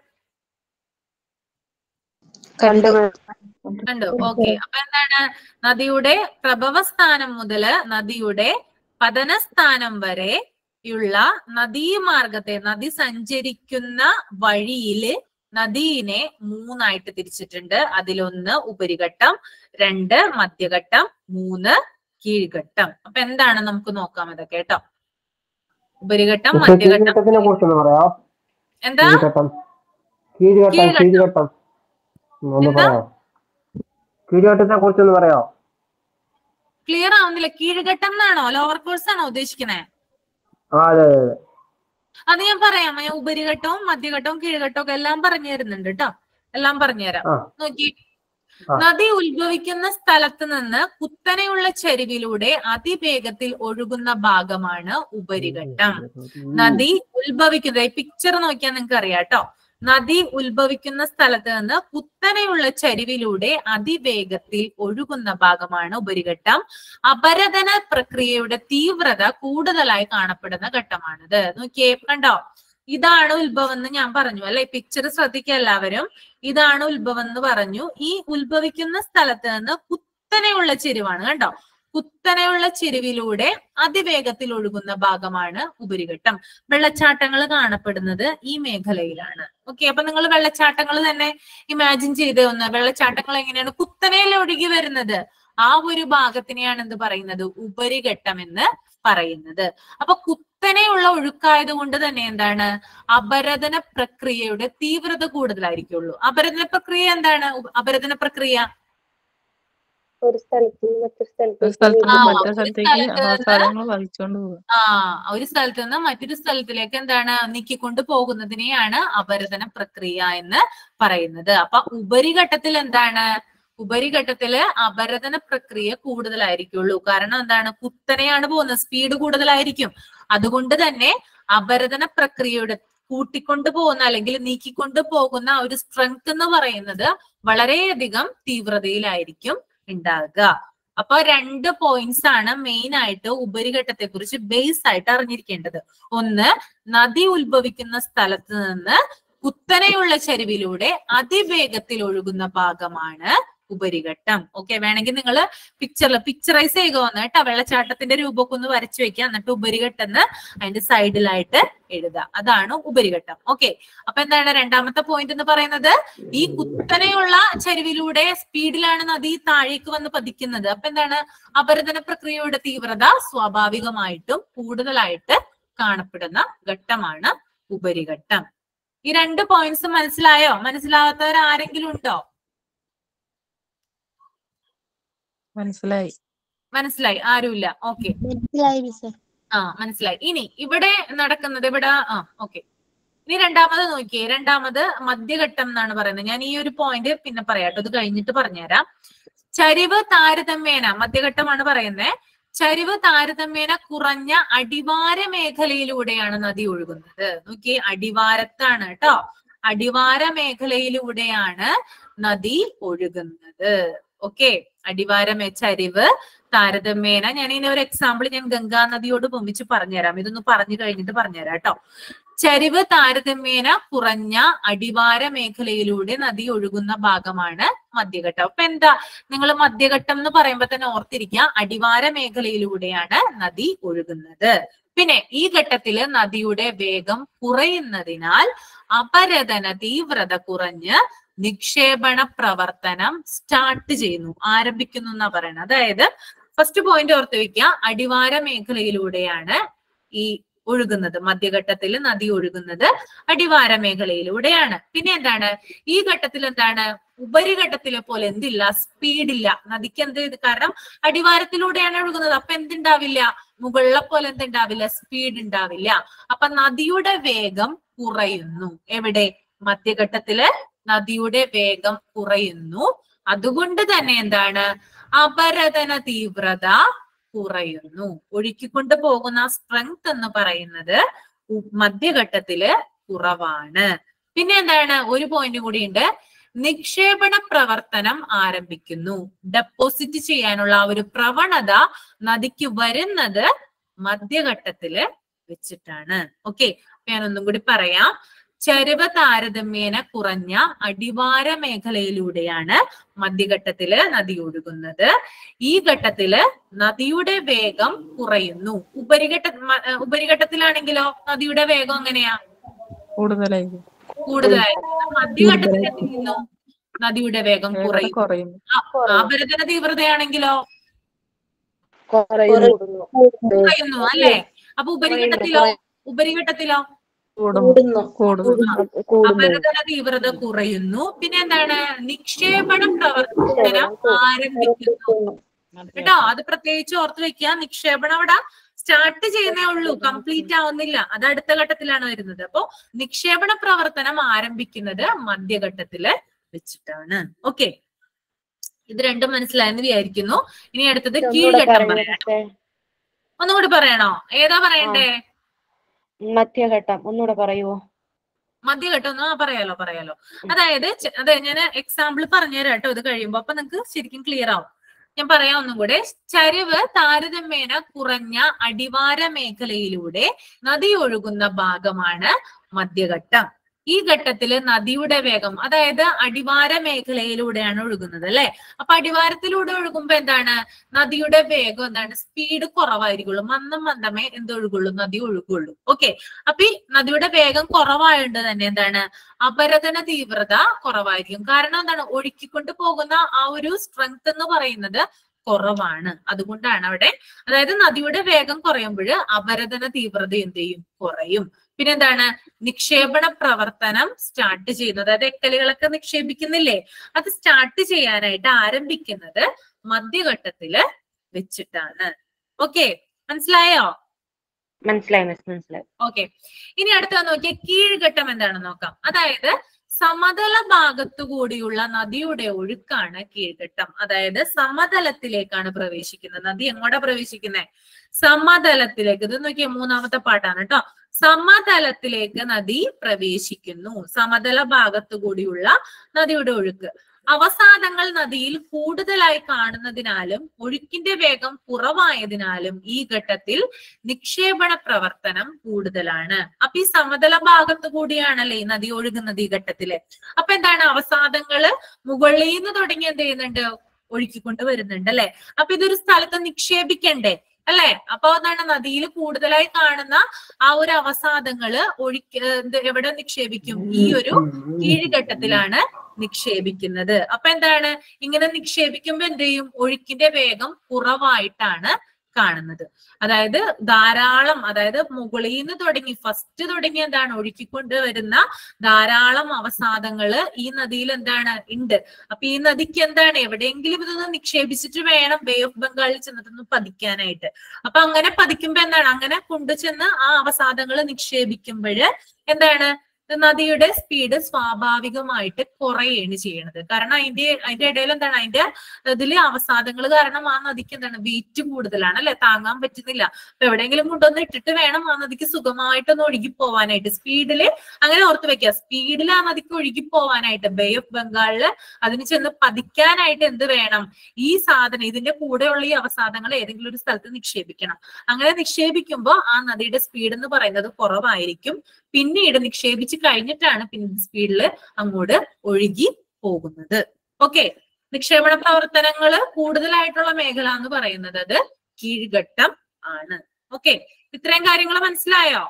കണ്ടു കണ്ടു ഓക്കെ അപ്പൊ എന്താണ് നദിയുടെ പ്രഭവസ്ഥാനം മുതല് നദിയുടെ പതനസ്ഥാനം വരെ ഉള്ള നദീമാർഗത്തെ നദി സഞ്ചരിക്കുന്ന വഴിയില് നദീനെ മൂന്നായിട്ട് തിരിച്ചിട്ടുണ്ട് അതിലൊന്ന് ഉപരിഘട്ടം രണ്ട് മധ്യഘട്ടം മൂന്ന് കീഴ്ഘട്ടം അപ്പൊ എന്താണ് നമുക്ക് നോക്കാം ഇതൊക്കെ കേട്ടോ ഉപരിഘട്ടം മധ്യഘട്ടം കീഴ്ഘട്ടത്തിനെ കുറിച്ചൊന്ന് പറയാമോ എന്താ കീഴ്ഘട്ടം കീഴ്ഘട്ടം കീഴ്ഘട്ടം. കീഴ്ഘട്ടം ഉം, ഒന്ന് എന്താ? പറയാമോ കീഴ്ഘട്ടത്തിനെ കുറിച്ചൊന്ന് പറയാമോ ക്ലിയർ ആവുന്നില്ല കീഴ്ഘട്ടം എന്നാണോ ലോവർ കോഴ്സ് ആണോ ഉദ്ദേശിക്കുന്നത് ആ അതെ അതെ അതെ അത് ഞാൻ പറയാം ഞാൻ ഉപരിഘട്ടവും മധ്യഘട്ടവും കീഴ്ഘട്ടവും ഒക്കെ എല്ലാം പറഞ്ഞു തരുന്നുണ്ട് കേട്ടോ എല്ലാം പറഞ്ഞുതരാം ആ. നോക്കി ആ. നദി ഉത്ഭവിക്കുന്ന സ്ഥലത്ത് നിന്ന് കുത്തനെയുള്ള ചരിവിലൂടെ അതിവേഗത്തിൽ ഒഴുകുന്ന ഭാഗമാണ് ഉപരിഘട്ടം നദി ഉത്ഭവിക്കുന്നത് ഈ പിക്ചർ നോക്കിയാൽ നിങ്ങൾക്ക് അറിയാം കേട്ടോ നദി ഉത്ഭവിക്കുന്ന സ്ഥലത്ത് നിന്ന് കുത്തനെയുള്ള ചരിവിലൂടെ അതിവേഗത്തിൽ ഒഴുകുന്ന ഭാഗമാണ് ഉപരിഘട്ടം അപരദന പ്രക്രിയയുടെ തീവ്രത കൂടുതലായി കാണപ്പെടുന്ന ഘട്ടമാണിത് നോക്കിയേ കണ്ടോ ഇതാണ് ഉത്ഭവം എന്ന് ഞാൻ പറഞ്ഞു അല്ലെ പിക്ചർ ശ്രദ്ധിക്കുക എല്ലാവരും ഇതാണ് ഉത്ഭവം എന്ന് പറഞ്ഞു ഈ ഉത്ഭവിക്കുന്ന സ്ഥലത്ത് നിന്ന് കുത്തനെയുള്ള ചെരിവാണ് കണ്ടോ കുത്തനെയുള്ള ചെരുവിലൂടെ അതിവേഗത്തിൽ ഒഴുകുന്ന ഭാഗമാണ് ഉപരിഘട്ടം വെള്ളച്ചാട്ടങ്ങൾ കാണപ്പെടുന്നത് ഈ മേഖലയിലാണ് ഓക്കെ അപ്പൊ നിങ്ങൾ വെള്ളച്ചാട്ടങ്ങൾ തന്നെ ഇമാജിൻ ചെയ്ത് ഒന്ന് വെള്ളച്ചാട്ടങ്ങൾ എങ്ങനെയാണ് കുത്തനെയിൽ ഒഴുകി വരുന്നത് ആ ഒരു ഭാഗത്തിനെയാണ് എന്ത് പറയുന്നത് ഉപരിഘട്ടം എന്ന് പറയുന്നത് അപ്പൊ കുത്തനെയുള്ള ഒഴുക്കായത് കൊണ്ട് തന്നെ എന്താണ് അപരദന പ്രക്രിയയുടെ തീവ്രത കൂടുതലായിരിക്കുള്ളൂ അപരദന പ്രക്രിയ എന്താണ് ഉ- അപരദന പ്രക്രിയ ഒരു സ്ഥലത്ത് നിന്ന് മറ്റൊരു ഒരു സ്ഥലത്തേക്ക് സ്ഥലത്ത് ആ, നിന്ന് വരുന്ന മറ്റേ ഒരു സ്ഥലത്തേക്ക് സ്ഥലത്ത് ആ നിന്ന് സാധനങ്ങൾ വലിച്ചോണ്ട് പോവുക ആ ഒരു സ്ഥലത്ത് നിന്ന് മറ്റൊരു സ്ഥലത്തിലേക്ക് എന്താണ് നീക്കിക്കൊണ്ട് പോകുന്നതിനെയാണ് അപരദന പ്രക്രിയ എന്ന് പറയുന്നത് അപ്പൊ ഉപരിഘട്ടത്തിൽ എന്താണ് ഉപരിഘട്ടത്തില് അപരദന പ്രക്രിയ കൂടുതലായിരിക്കുള്ളൂ കാരണം എന്താണ് കുത്തനെയാണ് പോകുന്നത് സ്പീഡ് കൂടുതലായിരിക്കും അതുകൊണ്ട് തന്നെ അപരദന പ്രക്രിയയുടെ കൂട്ടിക്കൊണ്ടു പോകുന്ന അല്ലെങ്കിൽ നീക്കിക്കൊണ്ട് പോകുന്ന ആ ഒരു സ്ട്രെങ്ത് എന്ന് പറയുന്നത് വളരെയധികം തീവ്രതയിലായിരിക്കും ഉണ്ടാകുക അപ്പൊ രണ്ട് പോയിന്റ്സ് ആണ് മെയിൻ ആയിട്ട് ഉപരിഘട്ടത്തെ കുറിച്ച് ബേസ് ആയിട്ട് അറിഞ്ഞിരിക്കേണ്ടത് ഒന്ന് നദി ഉത്ഭവിക്കുന്ന സ്ഥലത്ത് നിന്ന് കുത്തനെയുള്ള ചരിവിലൂടെ അതിവേഗത്തിൽ ഒഴുകുന്ന ഭാഗമാണ് ഉപരിഘട്ടം ഓക്കെ വേണമെങ്കിൽ നിങ്ങൾ പിക്ചറിൽ പിക്ചറൈസ് ചെയ്യുക വന്ന് കേട്ടോ വെള്ളച്ചാട്ടത്തിന്റെ രൂപമൊക്കെ ഒന്ന് വരച്ചു വെക്കുക എന്നിട്ട് ഉപരിഘട്ടെന്ന് അതിന്റെ സൈഡിലായിട്ട് എഴുതുക അതാണ് ഉപരിഘട്ടം ഓക്കെ അപ്പൊ എന്താണ് രണ്ടാമത്തെ പോയിന്റ് എന്ന് പറയുന്നത് ഈ കുത്തനെയുള്ള ചരിവിലൂടെ സ്പീഡിലാണ് നദി താഴേക്ക് വന്ന് പതിക്കുന്നത് അപ്പൊ എന്താണ് അപരദന പ്രക്രിയയുടെ തീവ്രത സ്വാഭാവികമായിട്ടും കൂടുതലായിട്ട് കാണപ്പെടുന്ന ഘട്ടമാണ് ഉപരിഘട്ടം ഈ രണ്ട് പോയിന്റ്സ് മനസ്സിലായോ മനസ്സിലാവാത്തവർ ആരെങ്കിലും ഉണ്ടോ മനസ്സിലായി മനസ്സിലായി ആരുമില്ല ഓക്കെ മനസ്സിലായി മിസ്സേ ആ മനസ്സിലായി ഇനി ഇവിടെ നടക്കുന്നത് ഇവിടെ ആ ഓക്കെ ഇനി രണ്ടാമത് നോക്കിയേ രണ്ടാമത് മധ്യഘട്ടം എന്നാണ് പറയുന്നത് ഞാൻ ഈ ഒരു പോയിന്റ് പിന്നെ പറയാട്ടോ ഇത് കഴിഞ്ഞിട്ട് പറഞ്ഞുതരാം ചരിവ് താരതമ്യേന മധ്യഘട്ടമാണ് പറയുന്നത് ചരിവ് താരതമ്യേന കുറഞ്ഞ അടിവാര മേഖലയിലൂടെയാണ് നദി ഒഴുകുന്നത് നോക്കിയേ അടിവാരത്താണ് കേട്ടോ അടിവാര മേഖലയിലൂടെയാണ് നദി ഒഴുകുന്നത് ഓക്കെ അടിവാര മേ ചരിവ് താരതമ്യേന ഞാൻ ഇനി ഒരു എക്സാമ്പിൾ ഞാൻ ഗംഗാ നദിയോട് പൊമ്പിച്ച് പറഞ്ഞുതരാം ഇതൊന്ന് പറഞ്ഞു കഴിഞ്ഞിട്ട് പറഞ്ഞുതരാം കേട്ടോ ചരിവ് താരതമ്യേന കുറഞ്ഞ അടിവാര മേഖലയിലൂടെ നദി ഒഴുകുന്ന ഭാഗമാണ് മധ്യഘട്ടം അപ്പൊ എന്താ നിങ്ങൾ മധ്യഘട്ടം എന്ന് പറയുമ്പോ തന്നെ ഓർത്തിരിക്കുക അടിവാര മേഖലയിലൂടെയാണ് നദി ഒഴുകുന്നത് പിന്നെ ഈ ഘട്ടത്തില് നദിയുടെ വേഗം കുറയുന്നതിനാൽ അപരതന തീവ്രത കുറഞ്ഞ് നിക്ഷേപണ പ്രവർത്തനം സ്റ്റാർട്ട് ചെയ്യുന്നു ആരംഭിക്കുന്നു എന്നാ പറയുന്നത് അതായത് ഫസ്റ്റ് പോയിന്റ് ഓർത്ത് വെക്കുക അടിവാര മേഖലയിലൂടെയാണ് ഈ ഒഴുകുന്നത് മധ്യഘട്ടത്തിൽ നദി ഒഴുകുന്നത് അടിവാര മേഖലയിലൂടെയാണ് പിന്നെ എന്താണ് ഈ ഘട്ടത്തിൽ എന്താണ് ഉപരിഘട്ടത്തിലെ പോലെ എന്തില്ല സ്പീഡില്ല നദിക്ക് എന്ത് ഇത് കാരണം അടിവാരത്തിലൂടെയാണ് ഒഴുകുന്നത് അപ്പൊ എന്തുണ്ടാവില്ല മുകളിലെ പോലെ എന്തുണ്ടാവില്ല സ്പീഡ് ഉണ്ടാവില്ല അപ്പൊ നദിയുടെ വേഗം കുറയുന്നു എവിടെ മധ്യഘട്ടത്തില് നദിയുടെ വേഗം കുറയുന്നു അതുകൊണ്ട് തന്നെ എന്താണ് അപരതന തീവ്രത കുറയുന്നു ഒഴുക്കിക്കൊണ്ട് പോകുന്ന സ്ട്രെങ്ത് എന്ന് പറയുന്നത് ഉ- മധ്യഘട്ടത്തില് കുറവാണ് പിന്നെ എന്താണ് ഒരു പോയിന്റ് കൂടിയുണ്ട് നിക്ഷേപണ പ്രവർത്തനം ആരംഭിക്കുന്നു ഡെപ്പോസിറ്റ് ചെയ്യാനുള്ള ആ ഒരു പ്രവണത നദിക്ക് വരുന്നത് മധ്യഘട്ടത്തില് വെച്ചിട്ടാണ് ഓക്കെ ഞാൻ ഒന്നും കൂടി പറയാം ചരിവ് താരതമ്യേന കുറഞ്ഞ അടിവാര മേഖലയിലൂടെയാണ് മധ്യഘട്ടത്തില് നദി ഒഴുകുന്നത് ഈ ഘട്ടത്തില് നദിയുടെ വേഗം കുറയുന്നു ഉപരിഘട്ട മ- ഏഹ് ഉപരിഘട്ടത്തിലാണെങ്കിലോ നദിയുടെ വേഗം എങ്ങനെയാ കൂടുതലായി കൂടുതലായിരിക്കും മധ്യഘട്ടത്തിൽ എന്ത് ചെയ്യുന്നു നദിയുടെ വേഗം കുറയും കുറയുന്നു ആപരതന തീവ്രതയാണെങ്കിലോ കുറയുന്നു കുറയുന്നു അല്ലെ അപ്പൊ ഉപരിഘട്ടത്തിലോ ഉപരിഘട്ടത്തിലോ കൂടുന്നു കൂടുന്നു അപരതന തീവ്രത കുറയുന്നു പിന്നെ എന്താണ് നിക്ഷേപണ പ്രവർത്തനം ആരംഭിക്കുന്നു കേട്ടോ അത് പ്രത്യേകിച്ച് ഓർത്ത് വെക്കുക നിക്ഷേപണം അവിടെ സ്റ്റാർട്ട് ചെയ്യുന്നേ ഉള്ളൂ കംപ്ലീറ്റ് ആവുന്നില്ല അത് അടുത്ത ഘട്ടത്തിലാണ് വരുന്നത് അപ്പോ നിക്ഷേപണ പ്രവർത്തനം ആരംഭിക്കുന്നത് മധ്യഘട്ടത്തില് വെച്ചിട്ടാണ് ഓക്കെ ഇത് രണ്ടും മനസ്സിലായെന്ന് വിചാരിക്കുന്നു ഇനി അടുത്തത് കീഴ്ഘട്ടം പറയാം ഒന്നുകൂടി പറയണോ ഏതാ പറയണ്ടേ മധ്യഘട്ടം ഒന്നുകൂടെ പറയുവോ മധ്യഘട്ടം ഒന്ന് ആ, പറയാലോ പറയാലോ അതായത് ചെ- അതെ ഞാൻ എക്സാമ്പിൾ പറഞ്ഞുതരാം കേട്ടോ ഇത് കഴിയുമ്പോ അപ്പൊ നിങ്ങക്ക് ശരിക്കും ക്ലിയർ ആവും ഞാൻ പറയാം ഒന്നും കൂടെ ചരിവ് താരതമ്യേന കുറഞ്ഞ അടിവാര മേഖലയിലൂടെ നദി ഒഴുകുന്ന ഭാഗമാണ് മധ്യഘട്ടം ഈ ഘട്ടത്തില് നദിയുടെ വേഗം അതായത് അടിവാര മേഖലയിലൂടെയാണ് ഒഴുകുന്നത് അല്ലെ അപ്പൊ അടിവാരത്തിലൂടെ ഒഴുകുമ്പോ എന്താണ് നദിയുടെ വേഗം എന്താണ് സ്പീഡ് കുറവായിരിക്കുള്ളൂ മന്ദം മന്ദമേ എന്ത് ഒഴുകുള്ളൂ നദി ഒഴുകുള്ളൂ ഓക്കെ അപ്പൊ ഈ നദിയുടെ വേഗം കുറവായതുകൊണ്ട് തന്നെ എന്താണ് അപരതന തീവ്രത കുറവായിരിക്കും കാരണം എന്താണ് ഒഴുക്കിക്കൊണ്ട് പോകുന്ന ആ ഒരു സ്ട്രെങ്ത് എന്ന് പറയുന്നത് കുറവാണ് അതുകൊണ്ടാണ് അവിടെ അതായത് നദിയുടെ വേഗം കുറയുമ്പോൾ അപരതന തീവ്രത എന്ത് ചെയ്യും കുറയും പിന്നെ എന്താണ് നിക്ഷേപണ പ്രവർത്തനം സ്റ്റാർട്ട് ചെയ്യുന്നു അതായത് എക്കലുകളൊക്കെ നിക്ഷേപിക്കുന്നില്ലേ അത് സ്റ്റാർട്ട് ചെയ്യാനായിട്ട് ആരംഭിക്കുന്നത് മധ്യഘട്ടത്തില് വെച്ചിട്ടാണ് ഓക്കെ മനസ്സിലായോ മനസ്സിലായി മിസ് മനസ്സിലായി ഓക്കെ ഇനി അടുത്ത നോക്കിയ കീഴ്ഘട്ടം എന്താണെന്ന് നോക്കാം അതായത് സമതല ഭാഗത്തു കൂടിയുള്ള നദിയുടെ ഒഴുക്കാണ് കീഴ്ഘട്ടം അതായത് സമതലത്തിലേക്കാണ് പ്രവേശിക്കുന്നത് നദി എങ്ങോട്ടാ പ്രവേശിക്കുന്നത് സമതലത്തിലേക്ക് ഇത് നോക്കിയ മൂന്നാമത്തെ പാട്ടാണ് കേട്ടോ സമതലത്തിലേക്ക് നദി പ്രവേശിക്കുന്നു സമതല ഭാഗത്തു കൂടിയുള്ള നദിയുടെ ഒഴുക്ക് അവസാദങ്ങൾ നദിയിൽ കൂടുതലായി കാണുന്നതിനാലും ഒഴുക്കിന്റെ വേഗം കുറവായതിനാലും ഈ ഘട്ടത്തിൽ നിക്ഷേപണ പ്രവർത്തനം കൂടുതലാണ് അപ്പൊ ഈ സമതല ഭാഗത്ത് കൂടിയാണല്ലേ ഈ നദി ഒഴുകുന്നത് ഈ ഘട്ടത്തില് അപ്പൊ എന്താണ് അവസാദങ്ങള് മുകളിൽ നിന്ന് തുടങ്ങി എന്ത് ചെയ്യുന്നുണ്ട് ഒഴുക്കിക്കൊണ്ട് വരുന്നുണ്ട് അല്ലെ അപ്പൊ ഇതൊരു സ്ഥലത്ത് നിക്ഷേപിക്കണ്ടേ അല്ലെ അപ്പൊ അതാണ് നദിയിൽ കൂടുതലായി കാണുന്ന ആ ഒരു അവസാദങ്ങള് ഒഴുക്കി എന്ത് എവിടെ നിക്ഷേപിക്കും ഈ ഒരു കീഴ്ഘട്ടത്തിലാണ് നിക്ഷേപിക്കുന്നത് അപ്പൊ എന്താണ് ഇങ്ങനെ നിക്ഷേപിക്കുമ്പോ എന്ത് ചെയ്യും ഒഴുക്കിന്റെ വേഗം കുറവായിട്ടാണ് കാണുന്നത് അതായത് ധാരാളം അതായത് മുകളിൽ നിന്ന് തുടങ്ങി ഫസ്റ്റ് തുടങ്ങി എന്താണ് ഒഴുക്കിക്കൊണ്ട് വരുന്ന ധാരാളം അവസാദങ്ങള് ഈ നദിയിൽ എന്താണ് ഉണ്ട് അപ്പൊ ഈ നദിക്ക് എന്താണ് എവിടെയെങ്കിലും ഇതൊന്ന് നിക്ഷേപിച്ചിട്ട് വേണം ബേ ഓഫ് ബംഗാളിൽ ചെന്നിട്ടൊന്ന് പതിക്കാനായിട്ട് അപ്പൊ അങ്ങനെ പതിക്കുമ്പോ എന്താണ് അങ്ങനെ കൊണ്ടുചെന്ന് ആ അവസാദങ്ങൾ നിക്ഷേപിക്കുമ്പോൾ എന്താണ് നദിയുടെ സ്പീഡ് സ്വാഭാവികമായിട്ട് കുറയാണ് ചെയ്യണത് കാരണം അതിന്റെ അതിന്റെ ഇടയിൽ എന്താണ് അതിന്റെ ഇതില് അവസാദങ്ങൾ കാരണം ആ നദിക്ക് എന്താണ് വെയിറ്റ് കൂടുതലാണ് അല്ലെ താങ്ങാൻ പറ്റുന്നില്ല അപ്പൊ എവിടെയെങ്കിലും കൊണ്ടുവന്ന് ഇട്ടിട്ട് വേണം ആ നദിക്ക് സുഖമായിട്ടൊന്ന് ഒഴുകി പോവാനായിട്ട് സ്പീഡില് അങ്ങനെ ഓർത്ത് വെക്കുക സ്പീഡിൽ ആ നദിക്ക് ഒഴുകി പോവാനായിട്ട് ബേ ഓഫ് ബംഗാളില് അതിന് ചെന്ന് പതിക്കാനായിട്ട് എന്ത് വേണം ഈ സാധനം ഇതിന്റെ കൂടെയുള്ള ഈ അവസാദങ്ങൾ ഏതെങ്കിലും ഒരു സ്ഥലത്ത് നിക്ഷേപിക്കണം അങ്ങനെ നിക്ഷേപിക്കുമ്പോൾ ആ നദിയുടെ സ്പീഡ് എന്ന് പറയുന്നത് കുറവായിരിക്കും പിന്നീട് നിക്ഷേപിച്ച് കഴിഞ്ഞിട്ടാണ് പിന്നെ സ്പീഡിൽ അങ്ങോട്ട് ഒഴുകി പോകുന്നത് ഓക്കെ നിക്ഷേപണ പ്രവർത്തനങ്ങള് കൂടുതലായിട്ടുള്ള മേഖല എന്ന് പറയുന്നത് അത് കീഴ്ഘട്ടം ആണ് ഓക്കെ ഇത്രയും കാര്യങ്ങൾ മനസ്സിലായോ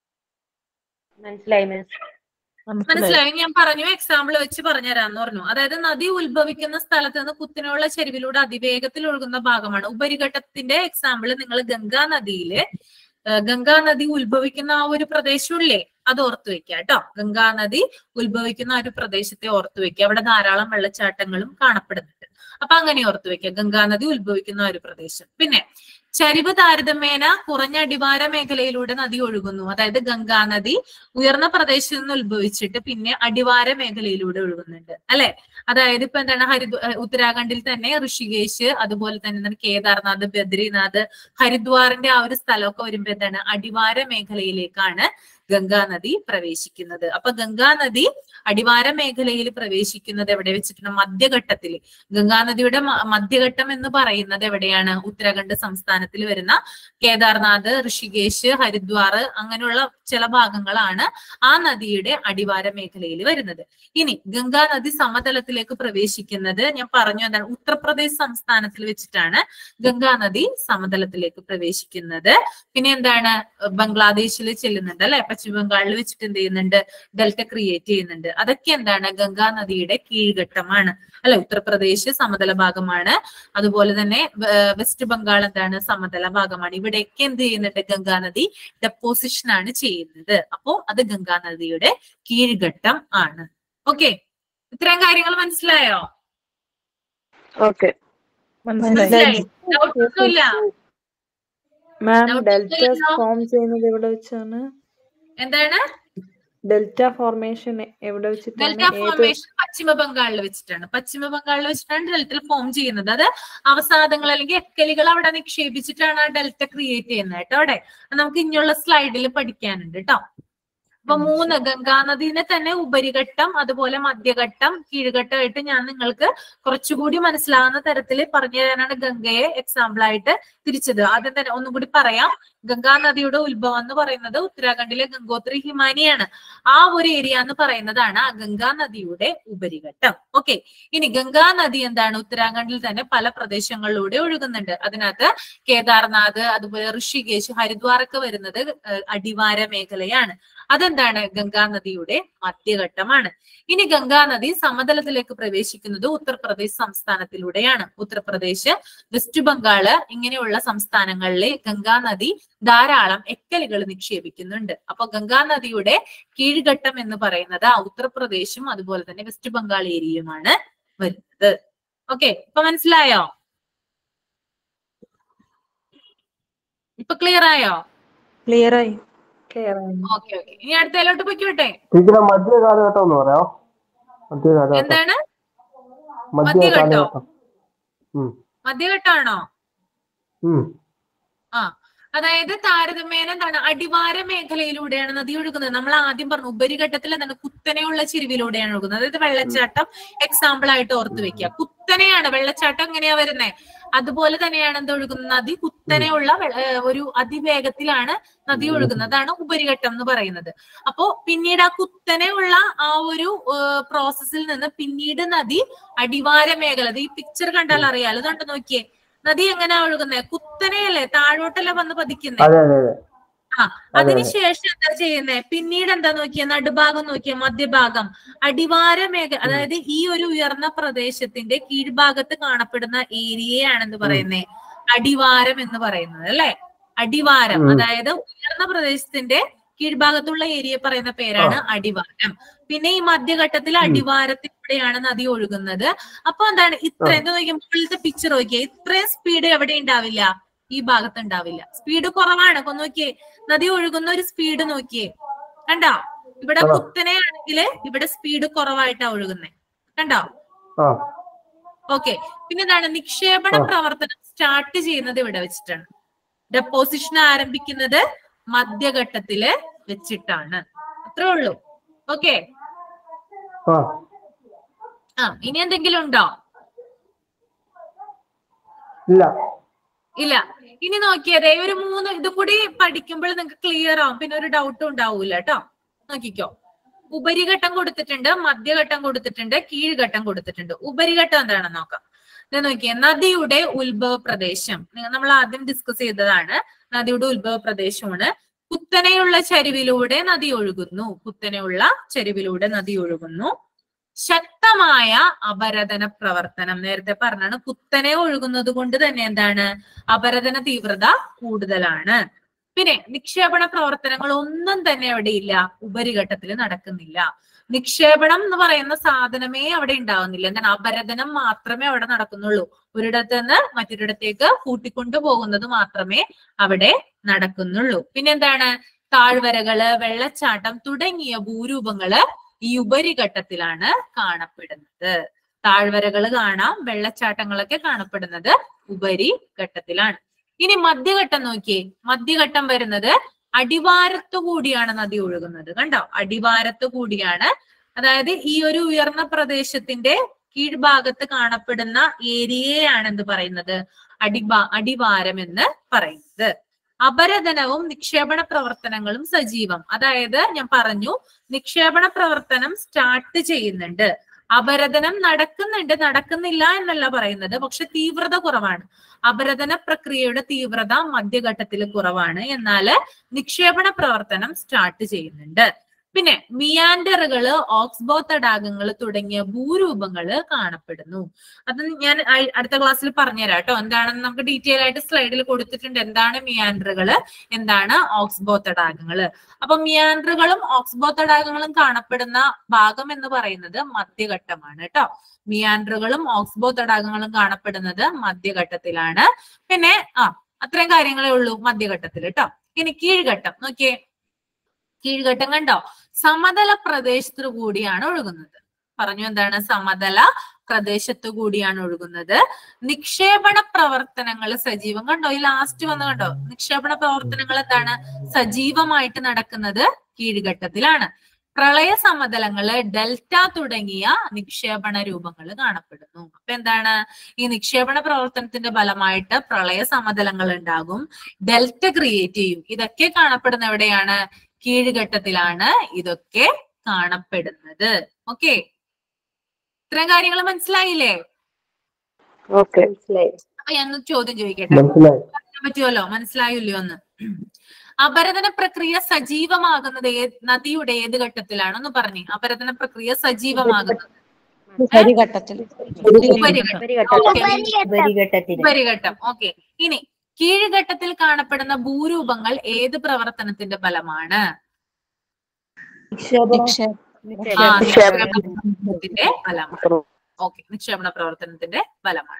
മനസ്സിലായി മിസ് മനസ്സിലായി മനസ്സിലായി ഞാൻ പറഞ്ഞു എക്സാമ്പിൾ വെച്ച് പറഞ്ഞുതരാന്ന് പറഞ്ഞു അതായത് നദി ഉത്ഭവിക്കുന്ന സ്ഥലത്ത് നിന്ന് കുത്തിനുള്ള ചെരുവിലൂടെ അതിവേഗത്തിൽ ഒഴുകുന്ന ഭാഗമാണ് ഉപരിഘട്ടത്തിന്റെ എക്സാമ്പിൾ നിങ്ങൾ ഗംഗാ നദിയില് ഏഹ് ഗംഗാ നദി ഉത്ഭവിക്കുന്ന ആ ഒരു പ്രദേശമില്ലേ അത് ഓർത്തു വെക്കുക കേട്ടോ ഗംഗാ നദി ഉത്ഭവിക്കുന്ന ആ ഒരു പ്രദേശത്തെ ഓർത്തു വെക്കുക അവിടെ ധാരാളം വെള്ളച്ചാട്ടങ്ങളും കാണപ്പെടുന്നുണ്ട് അപ്പൊ അങ്ങനെ ഓർത്തു വെക്കുക ഗംഗാ നദി ഉത്ഭവിക്കുന്ന ആ ഒരു പ്രദേശം പിന്നെ ചരിവ് താരതമ്യേന കുറഞ്ഞ അടിവാര മേഖലയിലൂടെ നദി ഒഴുകുന്നു അതായത് ഗംഗാ നദി ഉയർന്ന പ്രദേശത്ത് നിന്ന് ഉത്ഭവിച്ചിട്ട് പിന്നെ അടിവാര മേഖലയിലൂടെ ഒഴുകുന്നുണ്ട് അല്ലെ അതായത് ഇപ്പൊ എന്താണ് ഹരിദ്വ ഏഹ് ഉത്തരാഖണ്ഡിൽ തന്നെ ഋഷികേശ് അതുപോലെ തന്നെ എന്താണ് കേദാർനാഥ് ബദ്രിനാഥ് ഹരിദ്വാറിന്റെ ആ ഒരു സ്ഥലമൊക്കെ വരുമ്പോ എന്താണ് അടിവാര മേഖലയിലേക്കാണ് ഗംഗാ നദി പ്രവേശിക്കുന്നത് അപ്പൊ ഗംഗാ നദി അടിവാര മേഖലയിൽ പ്രവേശിക്കുന്നത് എവിടെ വെച്ചിട്ടുണ്ട് മധ്യഘട്ടത്തിൽ ഗംഗാ നദിയുടെ മ- മധ്യഘട്ടം എന്ന് പറയുന്നത് എവിടെയാണ് ഉത്തരാഖണ്ഡ് സംസ്ഥാനത്തിൽ വരുന്ന കേദാർനാഥ് ഋഷികേശ് ഹരിദ്വാർ അങ്ങനെയുള്ള ചില ഭാഗങ്ങളാണ് ആ നദിയുടെ അടിവാര മേഖലയിൽ വരുന്നത് ഇനി ഗംഗാ നദി സമതലത്തിലേക്ക് പ്രവേശിക്കുന്നത് ഞാൻ പറഞ്ഞു എന്താണ് ഉത്തർപ്രദേശ് സംസ്ഥാനത്തിൽ വെച്ചിട്ടാണ് ഗംഗാ നദി സമതലത്തിലേക്ക് പ്രവേശിക്കുന്നത് പിന്നെ എന്താണ് ബംഗ്ലാദേശിൽ ചെല്ലുന്നുണ്ട് അല്ലെ പശ്ചിമ ബംഗാളിൽ വെച്ചിട്ട് എന്ത് ചെയ്യുന്നുണ്ട് ഡെൽറ്റ ക്രിയേറ്റ് ചെയ്യുന്നുണ്ട് അതൊക്കെ എന്താണ് ഗംഗാ നദിയുടെ കീഴ്ഘട്ടമാണ് അല്ലെ ഉത്തർപ്രദേശ് സമതല ഭാഗമാണ് അതുപോലെ തന്നെ വേ- വെസ്റ്റ് ബംഗാൾ എന്താണ് സമതല ഭാഗമാണ് ഇവിടെയൊക്കെ എന്ത് ചെയ്യുന്നുണ്ട് ഗംഗാ നദി ഡെപ്പോസിഷൻ ആണ് ചെയ്യുന്നത് അപ്പോ അത് ഗംഗാ നദിയുടെ കീഴ്ഘട്ടം ആണ് ഓക്കെ ഇത്രയും കാര്യങ്ങൾ മനസ്സിലായോ ഓക്കെ മനസ്സിലായി ഡൗട്ട് ഒന്നുമില്ല മാം Doubt ഡെൽറ്റ ഇല്ലല്ലോ? ഫോം ചെയ്യുന്നത് എവിടെ വെച്ചാണ് എന്താണ് ഡെൽറ്റ ഫോർമേഷൻ എവിടെ വെച്ചിട്ടാണ് ഡെൽറ്റ ഏത് ഫോർമേഷൻ പശ്ചിമ ബംഗാളിൽ വെച്ചിട്ടാണ് പശ്ചിമ ബംഗാളിൽ വെച്ചിട്ടാണ് ഡെൽറ്റ ഫോം ചെയ്യുന്നത് അത് അവസാദങ്ങൾ അല്ലെങ്കിൽ എക്കലുകൾ അവിടെ നിക്ഷേപിച്ചിട്ടാണ് ആ ഡെൽറ്റ ക്രിയേറ്റ് ചെയ്യുന്നത് കേട്ടോ അവിടെ അത് നമുക്ക് ഇനിയുള്ള സ്ലൈഡിൽ പഠിക്കാനുണ്ട് കേട്ടോ അപ്പൊ മൂന്ന് ഗംഗാനദിനെ തന്നെ ഉപരിഘട്ടം അതുപോലെ മധ്യഘട്ടം കീഴ്ഘട്ടമായിട്ട് ഞാൻ നിങ്ങൾക്ക് കുറച്ചുകൂടി മനസ്സിലാവുന്ന തരത്തിൽ പറഞ്ഞു തരാനാണ് ഗംഗയെ എക്സാമ്പിൾ ആയിട്ട് തിരിച്ചത് ആദ്യം തന്നെ ഒന്നും കൂടി പറയാം ഗംഗാ നദിയുടെ ഉത്ഭവം എന്ന് പറയുന്നത് ഉത്തരാഖണ്ഡിലെ ഗംഗോത്രി ഹിമാനിയാണ് ആ ഒരു ഏരിയ എന്ന് പറയുന്നതാണ് ആ ഗംഗാ നദിയുടെ ഉപരിഘട്ടം ഓക്കെ ഇനി ഗംഗാ നദി എന്താണ് ഉത്തരാഖണ്ഡിൽ തന്നെ പല പ്രദേശങ്ങളിലൂടെ ഒഴുകുന്നുണ്ട് അതിനകത്ത് കേദാർനാഥ് അതുപോലെ ഋഷികേശ് ഹരിദ്വാർ ഒക്കെ വരുന്നത് ഏഹ് അടിവാര മേഖലയാണ് അതെന്താണ് ഗംഗാ നദിയുടെ മധ്യഘട്ടമാണ് ഇനി ഗംഗാ നദി സമതലത്തിലേക്ക് പ്രവേശിക്കുന്നത് ഉത്തർപ്രദേശ് സംസ്ഥാനത്തിലൂടെയാണ് ഉത്തർപ്രദേശ് വെസ്റ്റ് ബംഗാള് ഇങ്ങനെയുള്ള സംസ്ഥാനങ്ങളിലെ ഗംഗാ നദി ധാരാളം എക്കലുകൾ നിക്ഷേപിക്കുന്നുണ്ട് അപ്പൊ ഗംഗാ നദിയുടെ കീഴ്ഘട്ടം എന്ന് പറയുന്നത് ആ ഉത്തർപ്രദേശും അതുപോലെ തന്നെ വെസ്റ്റ് ബംഗാൾ ഏരിയയുമാണ് വരുന്നത് ഓക്കെ ഇപ്പൊ മനസ്സിലായോ ഇപ്പൊ ക്ലിയർ ആയോ ക്ലിയർ ആയി ഓക്കെ ഓക്കെ ഇനി അടുത്തതിലോട്ട് പൊയ്ക്കോട്ടെ ടീച്ചറെ മധ്യ കാലഘട്ടം എന്ന് പറയാമോ മധ്യ കാലഘട്ടം എന്താണ് മധ്യ മധ്യഘട്ടോ? കാലഘട്ടം ഉം മധ്യഘട്ടമാണോ ഉം ആ അതായത് താരതമ്യേന എന്താണ് അടിവാര മേഖലയിലൂടെയാണ് നദി ഒഴുകുന്നത് നമ്മൾ ആദ്യം പറഞ്ഞു ഉപരിഘട്ടത്തിൽ എന്താണ് കുത്തനെയുള്ള ചെരുവിലൂടെയാണ് ഒഴുകുന്നത് അതായത് വെള്ളച്ചാട്ടം എക്സാമ്പിൾ ആയിട്ട് ഓർത്ത് വെക്കുക കുത്തനെയാണ് വെള്ളച്ചാട്ടം എങ്ങനെയാ വരുന്നത് അതുപോലെ തന്നെയാണ് എന്ത് ഒഴുകുന്നത് നദി കുത്തനെയുള്ള വെ- ഏഹ് ഒരു അതിവേഗത്തിലാണ് നദി ഒഴുകുന്നത് അതാണ് ഉപരിഘട്ടം എന്ന് പറയുന്നത് അപ്പോ പിന്നീട് ആ കുത്തനെയുള്ള ആ ഒരു പ്രോസസ്സിൽ നിന്ന് പിന്നീട് നദി അടിവാര മേഖല ഇത് ഈ പിക്ചർ കണ്ടാൽ അറിയാലോ ഇതുകൊണ്ട് നോക്കിയേ നദി എങ്ങനെയാ ഒഴുകുന്നത് കുത്തനെയല്ലേ താഴോട്ടല്ലേ വന്ന് പതിക്കുന്നേ അതെ അതെ അതെ ആ അതിനുശേഷം എന്താ ചെയ്യുന്നേ പിന്നീട് എന്താ നോക്കിയ നടുഭാഗം നോക്കിയ മധ്യഭാഗം അടിവാര മേഖ അതായത് ഈ ഒരു ഉയർന്ന പ്രദേശത്തിന്റെ കീഴ്ഭാഗത്ത് കാണപ്പെടുന്ന ഏരിയയാണെന്ന് പറയുന്നേ അടിവാരം എന്ന് പറയുന്നത് അല്ലെ അടിവാരം ഉം. അതായത് ഉയർന്ന പ്രദേശത്തിന്റെ കീഴ്ഭാഗത്തുള്ള ഏരിയ പറയുന്ന പേരാണ് അടിവാരം പിന്നെ ഈ മധ്യഘട്ടത്തിൽ അടിവാരത്തിലൂടെയാണ് നദി ഒഴുകുന്നത് അപ്പൊ എന്താണ് ഇത്ര എന്താ നോക്കിയാൽ മുകളിലത്തെ പിക്ചർ നോക്കിയേ ഇത്രയും സ്പീഡ് എവിടെ ഉണ്ടാവില്ല ഈ ഭാഗത്ത് ഉണ്ടാവില്ല സ്പീഡ് കുറവാണ് അപ്പൊ നോക്കിയേ നദി ഒഴുകുന്ന ഒരു സ്പീഡ് നോക്കിയേ കണ്ടോ ഇവിടെ ആ. കുത്തനെയാണെങ്കിൽ ഇവിടെ സ്പീഡ് കുറവായിട്ടാ ഒഴുകുന്നേ കണ്ടോ ആ ഓക്കെ പിന്നെ എന്താണ് നിക്ഷേപണ ആ. പ്രവർത്തനം സ്റ്റാർട്ട് ചെയ്യുന്നത് ഇവിടെ വെച്ചിട്ടാണ് ഡെപ്പോസിഷൻ ആരംഭിക്കുന്നത് മധ്യഘട്ടത്തില് വെച്ചിട്ടാണ് അത്രേ ഉള്ളൂ ഓക്കെ ആ ആ ഇനി എന്തെങ്കിലും ഉണ്ടോ ഇല്ല ഇല്ല ഇനി നോക്കിയതേ ഒരു മൂന്ന് ഇതും കൂടി പഠിക്കുമ്പോൾ നിങ്ങൾക്ക് ക്ലിയർ ആവും പിന്നെ ഒരു ഡൗട്ടും ഉണ്ടാവൂല കേട്ടോ നോക്കിക്കോ ഉപരിഘട്ടം കൊടുത്തിട്ടുണ്ട് മധ്യഘട്ടം കൊടുത്തിട്ടുണ്ട് കീഴ്ഘട്ടം കൊടുത്തിട്ടുണ്ട് ഉപരിഘട്ടം എന്താണെന്ന് നോക്കാം ഇത് നോക്കിയേ നദിയുടെ ഉത്ഭവ പ്രദേശം നിങ്ങൾ നമ്മൾ ആദ്യം ഡിസ്കസ് ചെയ്തതാണ് നദിയുടെ ഉത്ഭവ പ്രദേശമാണ് കുത്തനെയുള്ള ചരിവിലൂടെ നദി ഒഴുകുന്നു കുത്തനെയുള്ള ചരിവിലൂടെ നദി ഒഴുകുന്നു ശക്തമായ അപരദന പ്രവർത്തനം നേരത്തെ പറഞ്ഞാണ് കുത്തനെ ഒഴുകുന്നത് കൊണ്ട് തന്നെ എന്താണ് അപരദന തീവ്രത കൂടുതലാണ് പിന്നെ നിക്ഷേപണ പ്രവർത്തനങ്ങൾ ഒന്നും തന്നെ അവിടെ ഇല്ല ഉപരിഘട്ടത്തിൽ നടക്കുന്നില്ല നിക്ഷേപണം എന്ന് പറയുന്ന സാധനമേ അവിടെ ഉണ്ടാവുന്നില്ല എന്താണ് അപരദനം മാത്രമേ അവിടെ നടക്കുന്നുള്ളൂ ഒരിടത്ത് നിന്ന് മറ്റൊരിടത്തേക്ക് കൂട്ടിക്കൊണ്ടു പോകുന്നത് മാത്രമേ അവിടെ നടക്കുന്നുള്ളൂ പിന്നെന്താണ് താഴ്വരകള് വെള്ളച്ചാട്ടം തുടങ്ങിയ ഭൂരൂപങ്ങള് ഈ ഉപരിഘട്ടത്തിലാണ് കാണപ്പെടുന്നത് താഴ്വരകള് കാണാം വെള്ളച്ചാട്ടങ്ങളൊക്കെ കാണപ്പെടുന്നത് ഉപരിഘട്ടത്തിലാണ് ഇനി മധ്യഘട്ടം നോക്കിയേ മധ്യഘട്ടം വരുന്നത് അടിവാരത്തു കൂടിയാണ് നദി ഒഴുകുന്നത് കണ്ടോ അടിവാരത്തു കൂടിയാണ് അതായത് ഈ ഒരു ഉയർന്ന പ്രദേശത്തിന്റെ കീഴ്ഭാഗത്ത് കാണപ്പെടുന്ന ഏരിയയാണ് എന്ത് പറയുന്നത് അടിഭാ അടിവാരം എന്ന് പറയുന്നത് അപരദനവും നിക്ഷേപണ പ്രവർത്തനങ്ങളും സജീവം അതായത് ഞാൻ പറഞ്ഞു നിക്ഷേപണ പ്രവർത്തനം സ്റ്റാർട്ട് ചെയ്യുന്നുണ്ട് അപരദനം നടക്കുന്നുണ്ട് നടക്കുന്നില്ല എന്നല്ല പറയുന്നത് പക്ഷെ തീവ്രത കുറവാണ് അപരദന പ്രക്രിയയുടെ തീവ്രത മധ്യഘട്ടത്തിൽ കുറവാണ് എന്നാൽ നിക്ഷേപണ പ്രവർത്തനം സ്റ്റാർട്ട് ചെയ്യുന്നുണ്ട് പിന്നെ മിയാൻഡറുകള് ഓക്സ്ബോ തടാകങ്ങൾ തുടങ്ങിയ ഭൂരൂപങ്ങള് കാണപ്പെടുന്നു അത് ഞാൻ അ- അടുത്ത ക്ലാസ്സിൽ പറഞ്ഞുതരാം കേട്ടോ എന്താണെന്ന് നമുക്ക് ഡീറ്റെയിൽ ആയിട്ട് സ്ലൈഡിൽ കൊടുത്തിട്ടുണ്ട് എന്താണ് മിയാൻഡറുകള് എന്താണ് ഓക്സ്ബോ തടാകങ്ങള് അപ്പൊ മിയാൻഡറുകളും ഓക്സ്ബോ തടാകങ്ങളും കാണപ്പെടുന്ന ഭാഗം എന്ന് പറയുന്നത് മധ്യഘട്ടമാണ് കേട്ടോ മിയാൻഡറുകളും ഓക്സ്ബോ തടാകങ്ങളും കാണപ്പെടുന്നത് മധ്യഘട്ടത്തിലാണ് പിന്നെ ആ അത്രയും കാര്യങ്ങളേ ഉള്ളൂ മധ്യഘട്ടത്തിൽ കേട്ടോ ഇനി കീഴ്ഘട്ടം നോക്കിയേ കീഴ്ഘട്ടം കണ്ടോ സമതല പ്രദേശത്തു കൂടിയാണ് ഒഴുകുന്നത് പറഞ്ഞു എന്താണ് സമതല പ്രദേശത്തു കൂടിയാണ് ഒഴുകുന്നത് നിക്ഷേപണ പ്രവർത്തനങ്ങൾ സജീവം കണ്ടോ ഈ ലാസ്റ്റ് വന്ന് കണ്ടോ നിക്ഷേപണ പ്രവർത്തനങ്ങൾ എന്താണ് സജീവമായിട്ട് നടക്കുന്നത് കീഴ്ഘട്ടത്തിലാണ് പ്രളയ സമതലങ്ങള് ഡെൽറ്റ തുടങ്ങിയ നിക്ഷേപണ രൂപങ്ങൾ കാണപ്പെടുന്നു അപ്പൊ എന്താണ് ഈ നിക്ഷേപണ പ്രവർത്തനത്തിന്റെ ഫലമായിട്ട് പ്രളയ സമതലങ്ങൾ ഉണ്ടാകും ഡെൽറ്റ ക്രിയേറ്റ് ചെയ്യും ഇതൊക്കെ കാണപ്പെടുന്ന എവിടെയാണ് കീഴ്ഘട്ടത്തിലാണ് ഇതൊക്കെ കാണപ്പെടുന്നത് ഓക്കെ ഇത്രയും കാര്യങ്ങൾ മനസ്സിലായില്ലേ ഓക്കെ മനസ്സിലായി അപ്പൊ ഞാൻ ഒന്ന് ചോദ്യം ചോദിക്കട്ടെ മനസ്സിലായി പറയാൻ പറ്റുമല്ലോ മനസ്സിലായില്ലോ എന്ന് അപരദന പ്രക്രിയ സജീവമാകുന്നത് ഏത് നദിയുടെ ഏത് ഘട്ടത്തിലാണെന്ന് പറഞ്ഞേ അപരദന പ്രക്രിയ സജീവമാകുന്നത് ഉപരിഘട്ടത്തിൽ ഉപരിഘട്ടം ഉപരിഘട്ടം ഓക്കെ ഉപരിഘട്ടത്തിന് ഉപരിഘട്ടം ഓക്കെ ഇനി കീഴ്ഘട്ടത്തിൽ കാണപ്പെടുന്ന ഭൂരൂപങ്ങൾ ഏത് പ്രവർത്തനത്തിന്റെ ഫലമാണ് ആ നിക്ഷേപണ പ്രവർത്തനത്തിന്റെ ഫലമാണ് ഓക്കെ നിക്ഷേപണ പ്രവർത്തനത്തിന്റെ ഫലമാണ്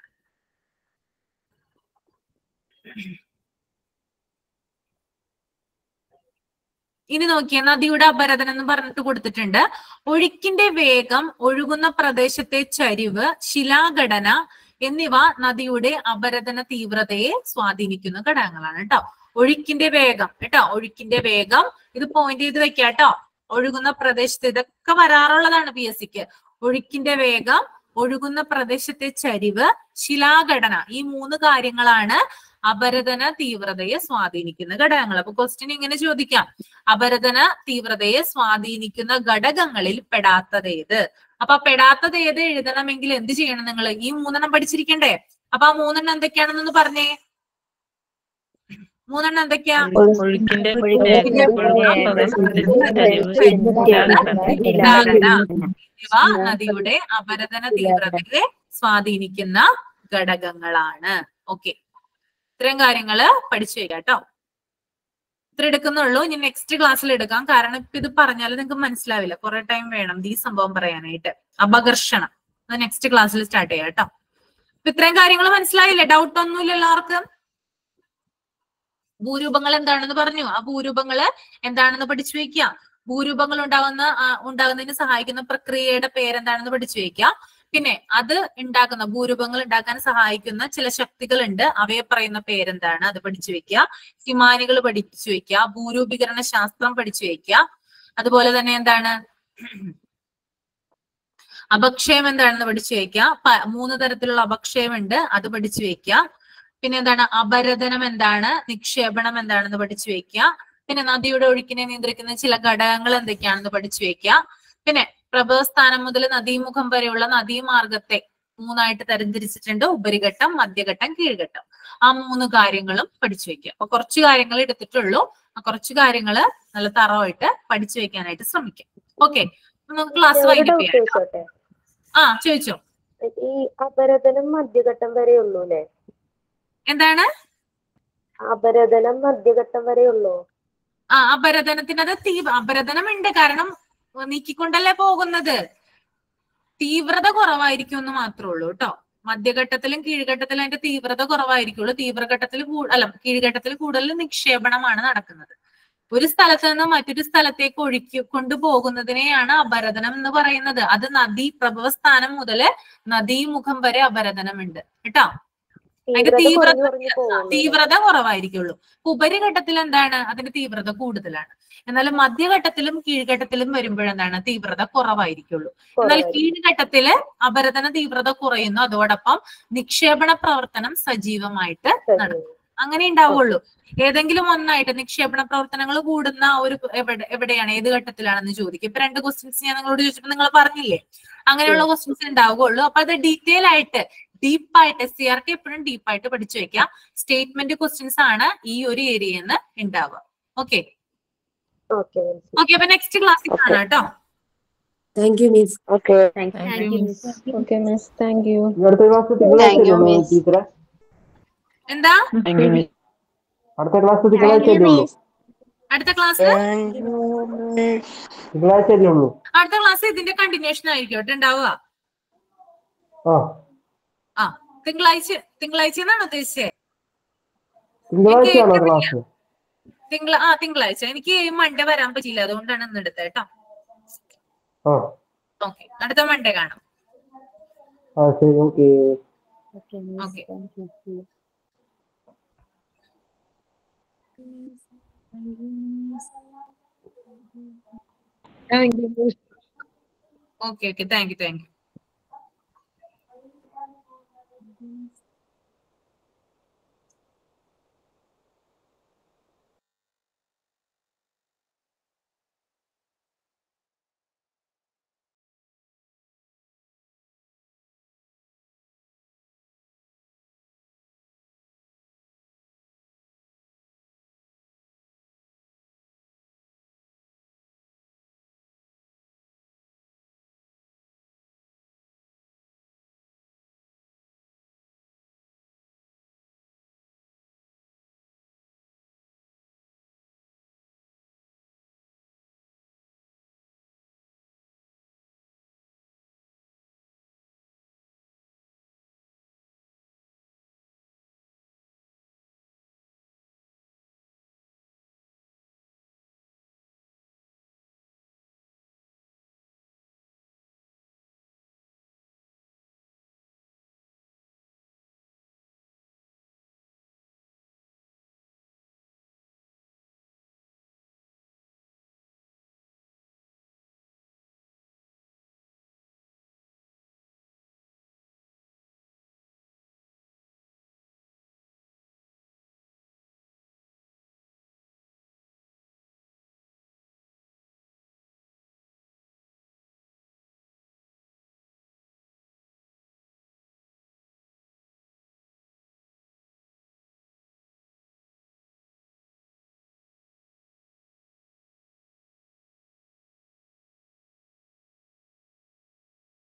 ഇനി നോക്കിയ നദിയുടെ അപരദനം എന്ന് പറഞ്ഞിട്ട് കൊടുത്തിട്ടുണ്ട് ഒഴുക്കിന്റെ വേഗം ഒഴുകുന്ന പ്രദേശത്തെ ചരിവ് ശിലാഘടന എന്നിവ നദിയുടെ അപരദന തീവ്രതയെ സ്വാധീനിക്കുന്ന ഘടകങ്ങളാണ് കേട്ടോ ഒഴുക്കിന്റെ വേഗം കേട്ടോ ഒഴുക്കിന്റെ വേഗം ഇത് പോയിന്റ് ചെയ്ത് വെക്കാം കേട്ടോ ഒഴുകുന്ന പ്രദേശത്ത് ഇതൊക്കെ വരാറുള്ളതാണ് പി എസ് സിക്ക് ഒഴുക്കിന്റെ വേഗം ഒഴുകുന്ന പ്രദേശത്തെ ചരിവ് ശിലാഘടന ഈ മൂന്ന് കാര്യങ്ങളാണ് അപരദന തീവ്രതയെ സ്വാധീനിക്കുന്ന ഘടകങ്ങൾ അപ്പൊ ക്വസ്റ്റ്യൻ ഇങ്ങനെ ചോദിക്കാം അപരദന തീവ്രതയെ സ്വാധീനിക്കുന്ന ഘടകങ്ങളിൽ പെടാത്തത് ഏത് അപ്പൊ ആ പെടാത്തത് ഏത് എഴുതണമെങ്കിൽ എന്ത് ചെയ്യണം നിങ്ങൾ ഈ മൂന്നെണ്ണം പഠിച്ചിരിക്കണ്ടേ അപ്പൊ ആ മൂന്നെണ്ണം എന്തൊക്കെയാണെന്നൊന്ന് പറഞ്ഞേ മൂന്നെണ്ണം എന്തൊക്കെയാ ഒഴുക്കിന്റെ ഒഴുക്കിന്റെ ശിലാഘടന ഇവ നദിയുടെ അപരദന തീവ്രതയെ സ്വാധീനിക്കുന്ന ഘടകങ്ങളാണ് ഓക്കെ ഇത്രയും കാര്യങ്ങള് പഠിച്ചു വെക്കാം കേട്ടോ ഇത്ര എടുക്കുന്നുള്ളൂ ഇനി നെക്സ്റ്റ് ക്ലാസ്സിൽ എടുക്കാം കാരണം ഇപ്പൊ ഇത് പറഞ്ഞാൽ നിങ്ങൾക്ക് മനസ്സിലാവില്ല കുറെ ടൈം വേണം ഈ സംഭവം പറയാനായിട്ട് അപകർഷണം അത് നെക്സ്റ്റ് ക്ലാസ്സിൽ സ്റ്റാർട്ട് ചെയ്യാം കേട്ടോ അപ്പൊ ഇത്രയും കാര്യങ്ങൾ മനസ്സിലായില്ലേ ഡൗട്ട് ഒന്നുമില്ല എല്ലാവർക്കും ഭൂരൂപങ്ങൾ എന്താണെന്ന് പറഞ്ഞു ആ ഭൂരൂപങ്ങള് എന്താണെന്ന് പഠിച്ചു വെക്കുക ഭൂരൂപങ്ങൾ ഉണ്ടാകുന്ന ആ, ഉണ്ടാകുന്നതിന് സഹായിക്കുന്ന പ്രക്രിയയുടെ പേരെന്താണെന്ന് പഠിച്ചു വെക്കുക പിന്നെ അത് ഉണ്ടാക്കുന്ന ഭൂരൂപങ്ങൾ ഉണ്ടാക്കാൻ സഹായിക്കുന്ന ചില ശക്തികളുണ്ട് അവയെ പറയുന്ന പേരെന്താണ് അത് പഠിച്ചു വെക്കുക ഹിമാനികൾ പഠിച്ചു വെക്കുക ഭൂരൂപീകരണ ശാസ്ത്രം പഠിച്ചു വെക്കുക അതുപോലെ തന്നെ എന്താണ് അപക്ഷയം എന്താണെന്ന് പഠിച്ചു വെക്കുക പ- മൂന്ന് തരത്തിലുള്ള അപക്ഷയം ഉണ്ട് അത് പഠിച്ചു വെക്കുക പിന്നെ എന്താണ് അപരദനം എന്താണ് നിക്ഷേപണം എന്താണെന്ന് പഠിച്ചു വെക്കുക പിന്നെ നദിയുടെ ഒഴുക്കിനെ നിയന്ത്രിക്കുന്ന ചില ഘടകങ്ങൾ എന്തൊക്കെയാണെന്ന് പഠിച്ചു വെക്കുക പിന്നെ പ്രഭവസ്ഥാനം മുതൽ നദീമുഖം വരെയുള്ള നദീമാർഗത്തെ മൂന്നായിട്ട് തരംതിരിച്ചിട്ടുണ്ട് ഉപരിഘട്ടം മധ്യഘട്ടം കീഴ്ഘട്ടം ആ മൂന്ന് കാര്യങ്ങളും പഠിച്ചു വെക്കുക അപ്പൊ കുറച്ച് കാര്യങ്ങൾ എടുത്തിട്ടുള്ളൂ ആ കുറച്ച് കാര്യങ്ങൾ നല്ല തറവായിട്ട് പഠിച്ചു വെക്കാനായിട്ട് ശ്രമിക്കാം ഓക്കെ നമുക്ക് ക്ലാസ് ഒരു വൈകിട്ട് ഡൗട്ട് ചെയ്യാം ചോദിച്ചോട്ടെ ആ ചോദിച്ചോ ഈ അപരതനം മധ്യഘട്ടം വരെ ഉള്ളൂ അല്ലേ എന്താണ് അപരതനം മധ്യഘട്ടം വരെ ഉള്ളൂ ആ അപരദനത്തിന് അത് തീവ്ര അപരദനം ഉണ്ട് കാരണം നീക്കിക്കൊണ്ടല്ലേ പോകുന്നത് തീവ്രത കുറവായിരിക്കും എന്ന് മാത്രമേ ഉള്ളൂ കേട്ടോ മധ്യഘട്ടത്തിലും കീഴ്ഘട്ടത്തിലും അതിന്റെ തീവ്രത കുറവായിരിക്കുള്ളൂ തീവ്രഘട്ടത്തിൽ കൂ- അല്ല കീഴ്ഘട്ടത്തിൽ കൂടുതൽ നിക്ഷേപണമാണ് നടക്കുന്നത് ഒരു സ്ഥലത്ത് നിന്ന് മറ്റൊരു സ്ഥലത്തേക്ക് ഒഴുക്കി കൊണ്ടുപോകുന്നതിനെയാണ് അപരദനം എന്ന് പറയുന്നത് അത് നദീ പ്രഭവ സ്ഥാനം മുതല് നദീമുഖം വരെ അപരദനം ഉണ്ട് കേട്ടോ അതിന്റെ തീവ്രത തീവ്രത കുറഞ്ഞു കുറഞ്ഞു പോകുള്ളൂ തീവ്രത കുറവായിരിക്കുള്ളൂ ഉപരിഘട്ടത്തിൽ എന്താണ് അതിന്റെ തീവ്രത കൂടുതലാണ് എന്നാൽ മധ്യഘട്ടത്തിലും കീഴ്ഘട്ടത്തിലും വരുമ്പോഴെന്താണ് തീവ്രത കുറവായിരിക്കുള്ളൂ എന്നാൽ കീഴ്ഘട്ടത്തില് അപരതന തീവ്രത കുറയുന്നു അതോടൊപ്പം നിക്ഷേപണ പ്രവർത്തനം സജീവമായിട്ട് നടക്കും അങ്ങനെ ഉണ്ടാവുള്ളൂ ഏതെങ്കിലും ഒന്നായിട്ട് നിക്ഷേപണ പ്രവർത്തനങ്ങൾ കൂടുന്ന ഒരു എവിടെ എവിടെയാണ് ഏത് ഘട്ടത്തിലാണെന്ന് ചോദിക്കും ഇപ്പൊ രണ്ട് ക്വസ്റ്റ്യൻസ് ഞാൻ നിങ്ങളോട് ചോദിച്ചപ്പോൾ നിങ്ങൾ പറഞ്ഞില്ലേ അങ്ങനെയുള്ള ക്വസ്റ്റ്യൻസ് ഉണ്ടാവുകയുള്ളൂ അപ്പൊ അത് ഡീറ്റെയിൽ ആയിട്ട് ഡീപ്പായിട്ട് എസ് സി ആർ ടി എപ്പോഴും ഡീപ്പായിട്ട് പഠിച്ചു വെക്കാം സ്റ്റേറ്റ്മെന്റ് ക്വസ്റ്റ്യൻസ് ആണ് ഈ ഒരു ഏരിയയിൽ നിന്ന് ഉണ്ടാവുക ഓക്കെ ഓക്കെ ഓക്കെ അപ്പൊ നെക്സ്റ്റ് ക്ലാസ്സിൽ കാണാം കേട്ടോ thank you miss okay okay miss thank you ഈ അടുത്ത ക്ലാസ് തിങ്കളാഴ്ച ഉള്ളൂ ടീച്ചറെ എന്താ അടുത്ത ക്ലാസ് തിങ്കളാഴ്ച ഉള്ളൂ അടുത്ത ക്ലാസ് തിങ്കളാഴ്ച ഉള്ളൂ അടുത്ത ക്ലാസ് ഇതിന്റെ കണ്ടിന്യൂഷൻ ആയിരിക്കും കേട്ടോ ഉണ്ടാവുക ആ ആ തിങ്കളാഴ്ച തിങ്കളാഴ്ച എന്നാണ് ഉദ്ദേശിച്ചത് തിങ്കളാഴ്ചയാണോ ക്ലാസ് തിങ്കള ആ തിങ്കളാഴ്ച എനിക്ക് മൺഡേ വരാൻ പറ്റിയില്ല അതുകൊണ്ടാണ് ഇന്ന് എടുത്തത് കേട്ടോ ആ ഓക്കെ അടുത്ത മൺഡേ കാണാം ആ ശരി okay okay okay okay thank you thank U